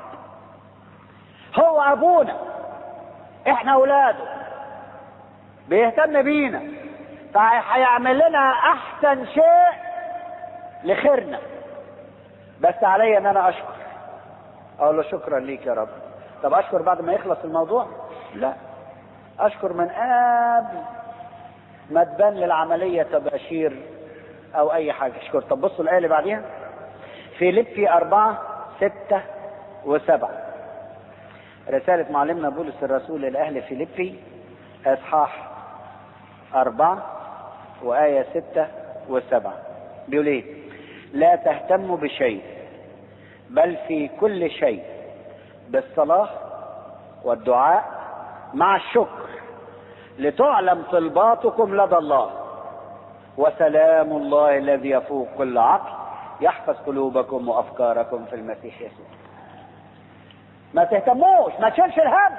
هو أبونا احنا أولاده بيهتم بينا فهيعمل لنا أحسن شيء لخيرنا بس علي ان انا اشكر اقول له شكرا ليك يا رب طب اشكر بعد ما يخلص الموضوع لا اشكر من قبل ما تبان للعملية تباشير او اي حاجة اشكر طب بصوا الايه اللي بعديها فيليبي اربعة ستة وسبعة رسالة معلمنا بولس الرسول لأهل فيليبي اصحاح أربعة وآية ستة وسبعة بيقول ايه لا تهتموا بشيء بل في كل شيء بالصلاة والدعاء مع الشكر لتعلم طلباتكم لدى الله وسلام الله الذي يفوق كل عقل يحفظ قلوبكم وافكاركم في المسيح يسوع ما تهتموش ما تشيلش الهم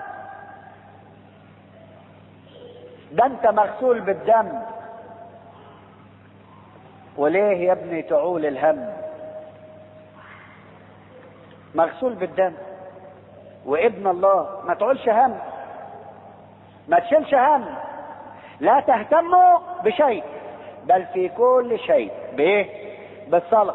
ده انت مغسول بالدم وليه يا ابني تعول الهم مغسول بالدم وابن الله ما تعولش هم ما تشيلش هم لا تهتموا بشيء بل في كل شيء بايه بالصلاة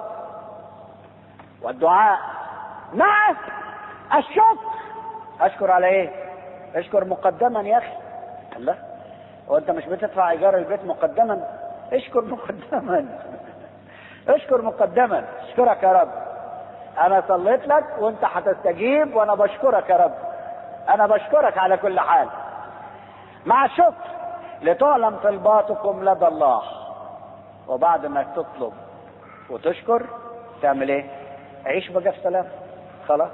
والدعاء مع الشكر اشكر على ايه اشكر مقدما يا اخي الله هو انت مش بتدفع ايجار البيت مقدما اشكر مقدما اشكر مقدما اشكرك يا رب انا صليت لك وانت هتستجيب وانا بشكرك يا رب انا بشكرك على كل حال مع الشكر لتعلم طلباتكم لدى الله وبعد ما تطلب وتشكر تعمل ايه عيش بقى في سلام خلاص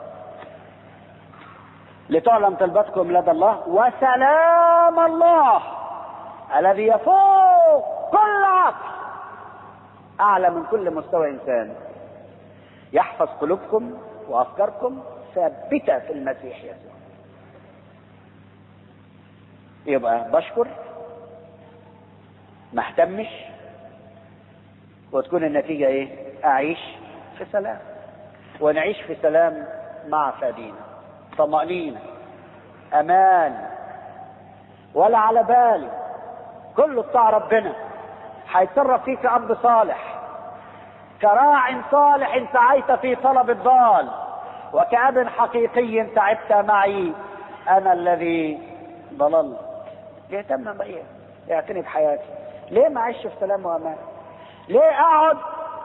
لتعلم طلباتكم لدى الله وسلام الله الذي يفوق كل عقل اعلى من كل مستوى انسان يحفظ قلوبكم وافكاركم ثابته في المسيح يسوع يبقى بشكر ما اهتمش وتكون النتيجه ايه اعيش في سلام ونعيش في سلام مع فادينا طمأنينة أمان ولا على بالي كله بتاع ربنا هيتصرف فيك أب صالح كراع صالح سعيت في طلب الضال وكأب حقيقي تعبت معي أنا الذي ضللت يهتم بيا يعتني بحياتي ليه ما أعيش في سلام وأمان ليه أقعد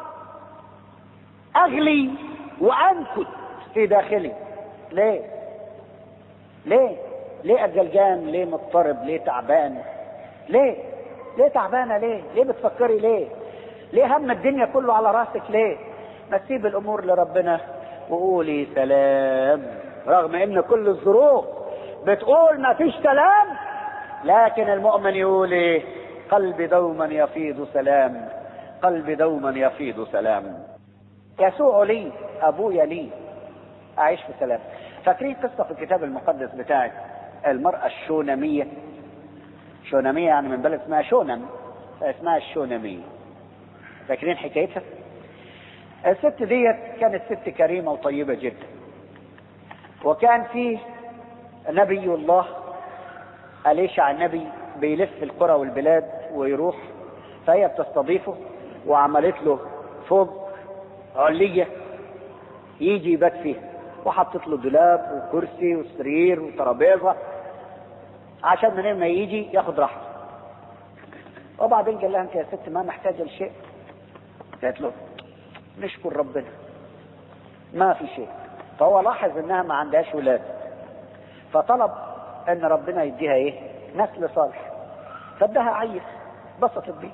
أغلي وأنكت في داخلي ليه ليه ليه أجلجان ليه مضطرب ليه تعبان ليه ليه تعبانه ليه ليه بتفكري ليه ليه هم الدنيا كله على راسك ليه ما تسيب الامور لربنا وقولي سلام رغم ان كل الظروف بتقول ما فيش سلام لكن المؤمن يقول ايه قلبي دوما يفيض سلام قلبي دوما يفيض سلام يسوع لي ابويا لي اعيش في سلام فاكرين قصه في الكتاب المقدس بتاعك المراه الشوناميه شوناميه يعني من بلد اسمها شونم اسمها الشوناميه فاكرين حكايتها الست ديت كانت ست كريمه وطيبه جدا وكان فيه نبي الله أليشع النبي بيلف القرى والبلاد ويروح فهي بتستضيفه وعملت له فوق علية يجي يبات فيها وحطت له دولاب وكرسي وسرير وترابيزة عشان من ما يجي ياخد راحته وبعدين قال لها انت يا ست ما محتاجة لشيء قالت له نشكر ربنا ما في شيء فهو لاحظ انها ما عندهاش ولاد فطلب ان ربنا يديها ايه نسل صالح فادها عيل بسطت بيه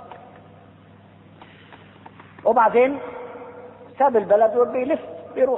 وبعدين ساب البلد وبيلف بيروح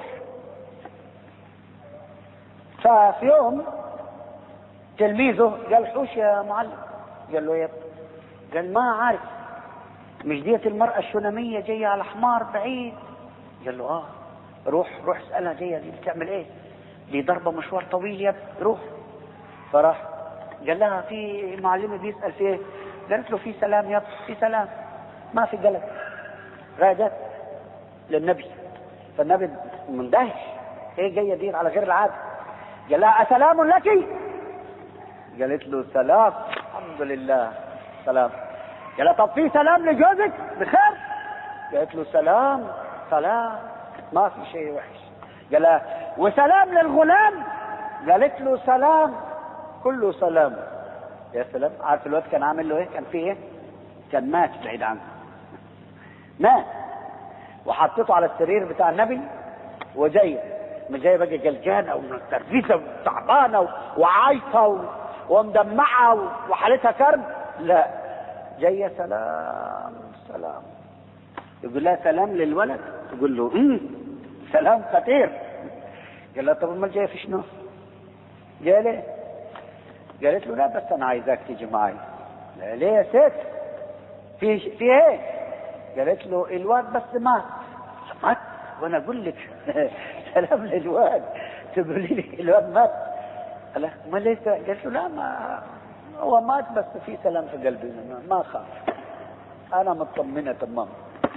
ففي يوم تلميذه قال حوش يا معلم قال له يا ابني قال ما عارف مش ديت المرأة الشونامية جاية على حمار بعيد قال له اه روح روح اسألها جاية دي بتعمل ايه دي ضربة مشوار طويل يا ابني روح فراح قال لها في معلمة بيسأل في ايه قالت له في سلام يا ابني في سلام ما في قلق راجت للنبي فالنبي مندهش ايه جاية دي على غير العادة قال لها أسلام لك قالت له سلام الحمد لله سلام قال لها طب في سلام لجوزك بخير قالت له سلام سلام ما في شيء وحش قال لها وسلام للغلام قالت له سلام كله سلام يا سلام عارف الواد كان عامل له ايه كان فيه ايه كان مات بعيد عنه مات وحطيته على السرير بتاع النبي وجايه مش جايه بقى جلجانه ومترفزه وتعبانه وعايطه ومدمعه وحالتها كرب لا جايه سلام سلام يقول لها سلام للولد تقول له امم سلام خطير قال لها طب امال جايه في شنو؟ جايه ليه؟ قالت له لا بس انا عايزاك تيجي معي لا ليه يا ست؟ في في ايه؟ قالت له الواد بس مات مات وانا اقول لك سلام للواد تقولي لي الواد مات قال ما ليس قالت له لا ما هو مات بس في سلام في قلبي ما خاف انا مطمنه تمام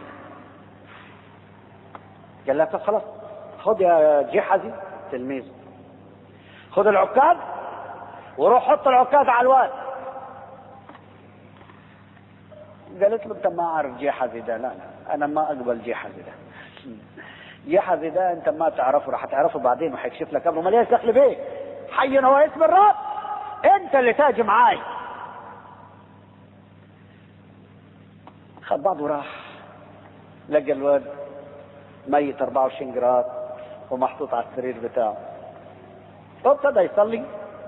قال لها طب خلاص خد يا جحزي تلميذ خد العكاز وروح حط العكاز على الواد قالت له انت ما اعرف جحزي ده لا لا انا ما اقبل جحزي ده جحزي ده انت ما تعرفه راح تعرفه بعدين وحيكشف لك امره ما ليش دخل بيه حي هو اسم الرب انت اللي تاجي معاي خد بعضه وراح لقى الواد ميت 24 جراد ومحطوط على السرير بتاعه وابتدى يصلي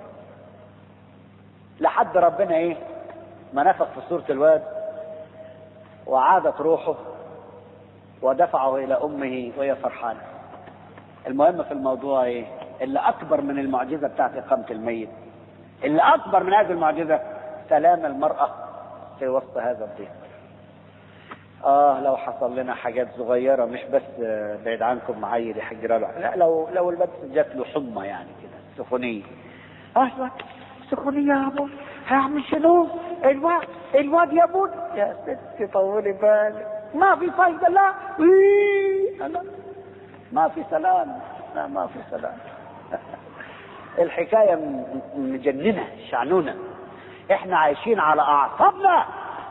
لحد ربنا ايه ما نفخ في صورة الواد وعادت روحه ودفعه الى امه وهي فرحانة المهم في الموضوع ايه اللي اكبر من المعجزة بتاعت اقامة الميت اللي اكبر من هذه المعجزة سلام المرأة في وسط هذا الضيق اه لو حصل لنا حاجات صغيرة مش بس بعيد عنكم معيد يحجر له لا لو لو البس جات له حمى يعني كده سخونية اه سخونية يا ابو هعمل شنو الواد الواد يا ابو يا ستي طولي بالك ما في فايدة لا إيه، لا ما في سلام لا ما في سلام الحكاية م- مجننة شعنونة احنا عايشين على اعصابنا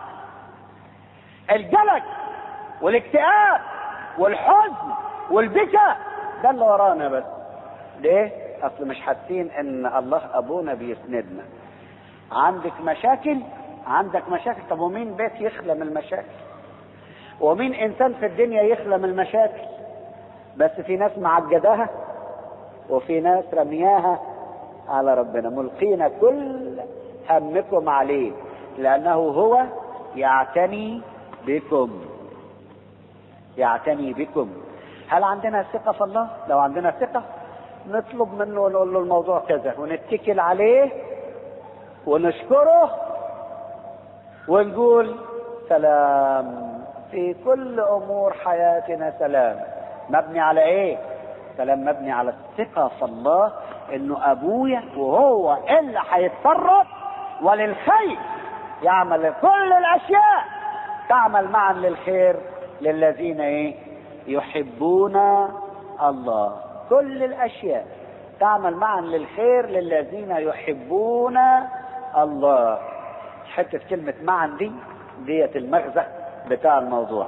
القلق والاكتئاب والحزن والبكاء ده اللي ورانا بس ليه اصل مش حاسين ان الله ابونا بيسندنا عندك مشاكل عندك مشاكل طب ومين بيت يخلى من المشاكل ومين انسان في الدنيا يخلى من المشاكل بس في ناس معجداها وفي ناس رمياها على ربنا ملقين كل همكم عليه لانه هو يعتني بكم يعتني بكم هل عندنا ثقة في الله؟ لو عندنا ثقة نطلب منه ونقول له الموضوع كذا ونتكل عليه ونشكره ونقول سلام في كل امور حياتنا سلام مبني على ايه سلام مبني على الثقة في الله انه ابويا وهو اللي هيتصرف وللخير يعمل كل الاشياء تعمل معا للخير للذين ايه يحبون الله كل الاشياء تعمل معا للخير للذين يحبون الله حته كلمه معا دي ديت المغزى بتاع الموضوع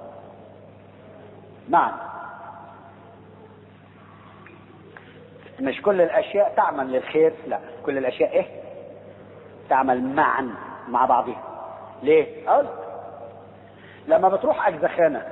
معا مش كل الاشياء تعمل للخير لا كل الاشياء ايه تعمل معا مع بعضها ليه اقول لما بتروح اجزخانه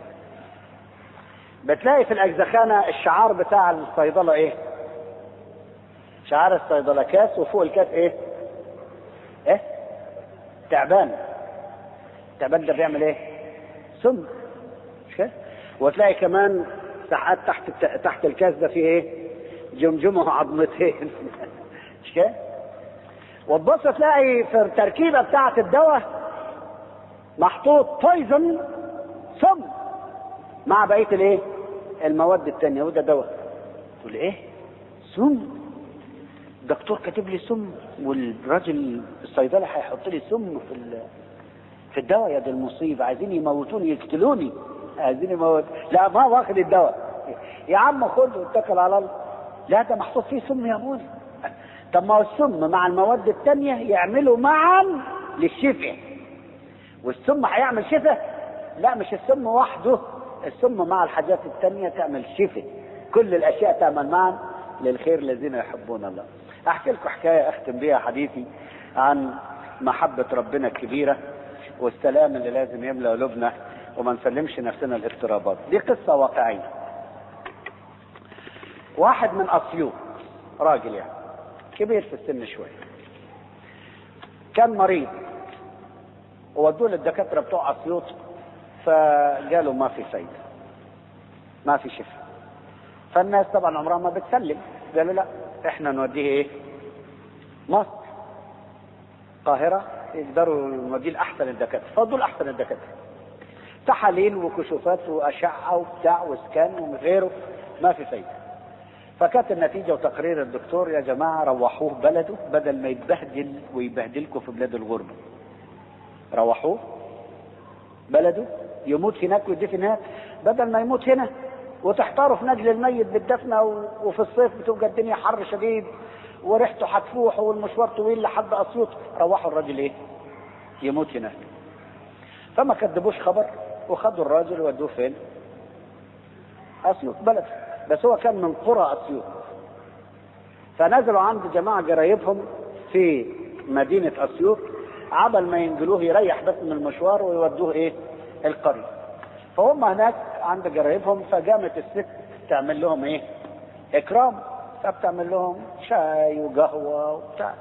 بتلاقي في الاجزخانه الشعار بتاع الصيدله ايه شعار الصيدله كاس وفوق الكاس ايه ايه تعبان التعبان ده بيعمل ايه سم مش كده وتلاقي كمان ساعات تحت الت- تحت الكاس ده فيه ايه جمجمه وعظمتين مش كده وتبص تلاقي في التركيبه بتاعه الدواء محطوط بويزن سم مع بقيه الايه المواد التانية وده دواء تقول ايه سم الدكتور كاتب لي سم والراجل الصيدلي هيحط لي سم في ال- في الدواء يا دي المصيبه عايزين يموتوني يقتلوني عايزين يموت لا ما واخد الدواء يا عم خد واتكل على الله لا ده محطوط فيه سم يا ابوي طب ما هو السم مع المواد التانية يعملوا معا للشفاء والسم هيعمل شفاء لا مش السم وحده السم مع الحاجات التانية تعمل شفاء كل الاشياء تعمل معا للخير الذين يحبون الله احكي لكم حكاية اختم بيها حديثي عن محبة ربنا الكبيرة والسلام اللي لازم يملأ قلوبنا وما نسلمش نفسنا الاضطرابات دي قصة واقعية واحد من اسيوط راجل يعني كبير في السن شوية كان مريض وودوه للدكاترة بتوع اسيوط فقالوا ما في فايدة ما في شفاء فالناس طبعا عمرها ما بتسلم قالوا لا احنا نوديه ايه مصر القاهرة يقدروا نوديه لأحسن الدكاترة فودوا لأحسن الدكاترة تحاليل وكشوفات وأشعة وبتاع وسكان وغيره ما في فايدة فكانت النتيجة وتقرير الدكتور يا جماعة روحوه بلده بدل ما يتبهدل ويبهدلكم في بلاد الغربة روحوه بلده يموت هناك ويدفن هناك بدل ما يموت هنا وتحتاروا في نجل الميت بالدفنة و- وفي الصيف بتبقى الدنيا حر شديد وريحته هتفوح والمشوار طويل لحد اسيوط روحوا الراجل ايه؟ يموت هناك فما كذبوش خبر وخدوا الراجل ودوه فين؟ اسيوط بلد بس هو كان من قرى اسيوط فنزلوا عند جماعه قرايبهم في مدينة أسيوط عبل ما ينقلوه يريح بس من المشوار ويودوه ايه القرية فهم هناك عند جرايبهم فقامت الست تعمل لهم ايه اكرام فبتعمل لهم شاي وقهوة وبتاع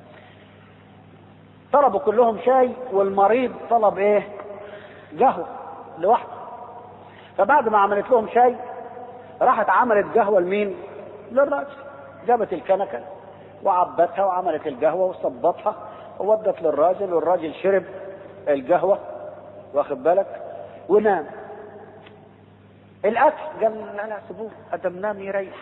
طلبوا كلهم شاي والمريض طلب ايه قهوة لوحده فبعد ما عملت لهم شاي راحت عملت قهوة لمين للراجل جابت الكنكة وعبتها وعملت القهوة وصبتها وودت للراجل والراجل شرب القهوة واخد بالك ونام الاكل قال لا لا سيبوه ادم نام يريح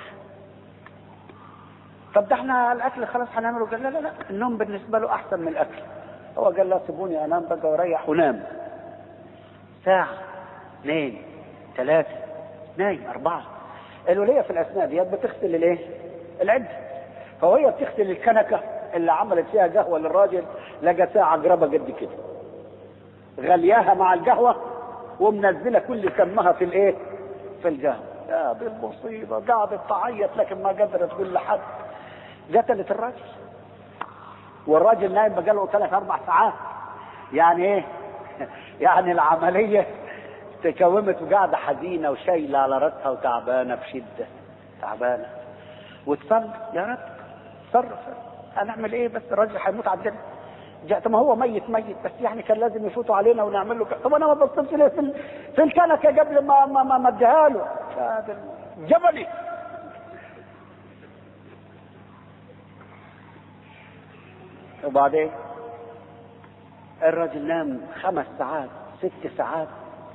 طب ده احنا الاكل خلاص هنعمله قال لا لا لا النوم بالنسبه له احسن من الاكل هو قال لا سيبوني انام بقى واريح ونام ساعه اثنين ثلاثه نايم اربعه الوليه في الاثناء ديت بتغسل الايه؟ العده فوهي بتغسل الكنكه اللي عملت فيها قهوه للراجل لقى ساعه قربه قد كده غلياها مع القهوه ومنزله كل كمها في الايه؟ في القهوه يا دي المصيبه قعدت تعيط لكن ما قدرت تقول لحد قتلت الراجل والراجل نايم بقاله ثلاث اربع ساعات يعني ايه؟ يعني العمليه تكومت وقاعده حزينه وشايله على راسها وتعبانه بشده تعبانه وتصلي يا رب تصرف هنعمل ايه بس الراجل هيموت عندنا جاء ما هو ميت ميت بس يعني كان لازم يفوتوا علينا ونعمل له طب انا ما بصيتش ليه في في الكنكه قبل ما ما ما, ما اديها له جبلي وبعدين الراجل نام خمس ساعات ست ساعات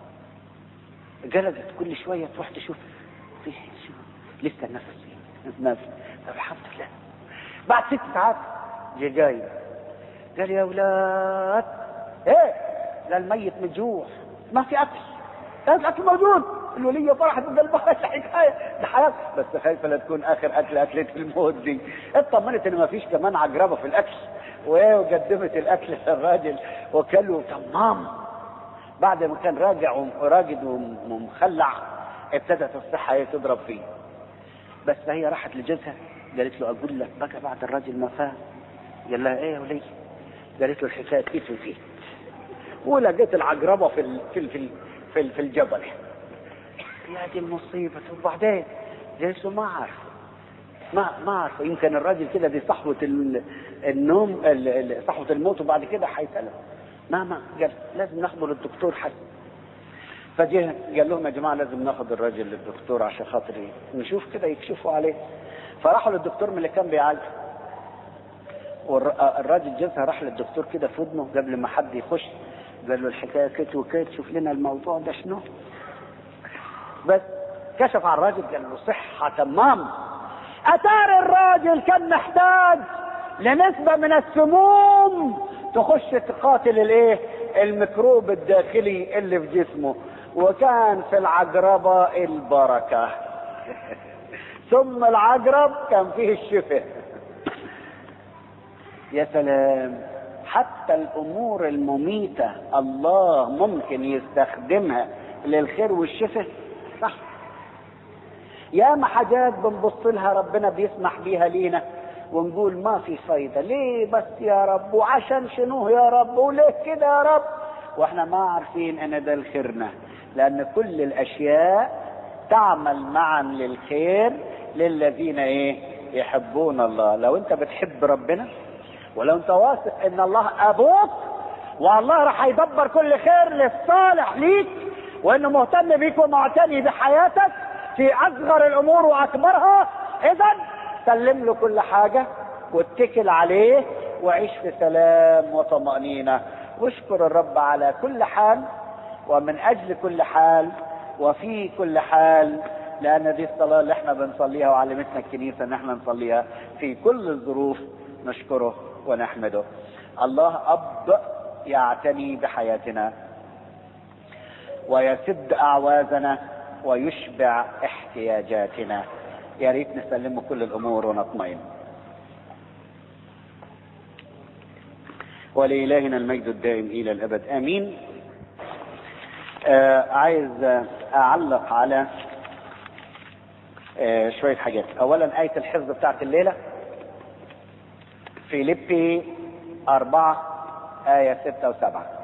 جلست كل شويه تروح تشوف في شو لسه النفس فيه نفس طب الحمد لله بعد ست ساعات جه جاي قال يا اولاد ايه لا الميت مجوع ما في اكل الاكل موجود الوليه فرحت بقلبها حكايه ده حياه بس خايفه لا تكون اخر اكل اكلت الموت دي اطمنت ان ما فيش كمان عجربه في الاكل وايه وقدمت الاكل للراجل وكله تمام بعد ما كان راجع وراجد ومخلع ابتدت الصحه هي تضرب فيه بس هي راحت لجوزها قالت له اقول لك بقى بعد الراجل ما فات قال لها ايه يا وليه قالت له الحكايه كيف وكيف ولقيت العقربه في ال في ال في, ال في, ال في الجبل يا دي المصيبه وبعدين قالت له ما اعرف ما ما اعرف يمكن الراجل كده دي صحوه النوم صحوه الموت وبعد كده هيسلم ما ما قال لازم ناخده للدكتور حسن فجه قال لهم يا جماعه لازم ناخد الراجل للدكتور عشان خاطر نشوف كده يكشفوا عليه فراحوا للدكتور من اللي كان بيعالجه والراجل جوزها راح للدكتور كده في ودنه قبل ما حد يخش قال له الحكايه كت وكت شوف لنا الموضوع ده شنو بس كشف على الراجل قال له صحه تمام اتاري الراجل كان محتاج لنسبه من السموم تخش تقاتل الايه الميكروب الداخلي اللي في جسمه وكان في العقربه البركه ثم العقرب كان فيه الشفاء يا سلام حتى الامور المميته الله ممكن يستخدمها للخير والشفاء صح يا ما حاجات بنبص لها ربنا بيسمح بيها لينا ونقول ما في فايدة ليه بس يا رب وعشان شنو يا رب وليه كده يا رب واحنا ما عارفين ان ده لخيرنا لان كل الاشياء تعمل معا للخير للذين ايه يحبون الله لو انت بتحب ربنا ولو انت واثق ان الله ابوك والله راح يدبر كل خير للصالح ليك وانه مهتم بيك ومعتني بحياتك في اصغر الامور واكبرها اذا سلم له كل حاجة واتكل عليه وعيش في سلام وطمأنينة واشكر الرب على كل حال ومن اجل كل حال وفي كل حال لان دي الصلاة اللي احنا بنصليها وعلمتنا الكنيسة ان احنا نصليها في كل الظروف نشكره ونحمده الله اب يعتني بحياتنا ويسد اعوازنا ويشبع احتياجاتنا يا ريت نسلمه كل الامور ونطمئن ولإلهنا المجد الدائم إلى الأبد آمين آه عايز أعلق على آه شوية حاجات أولا آية الحفظ بتاعت الليلة فيليبي أربعة آية ستة وسبعة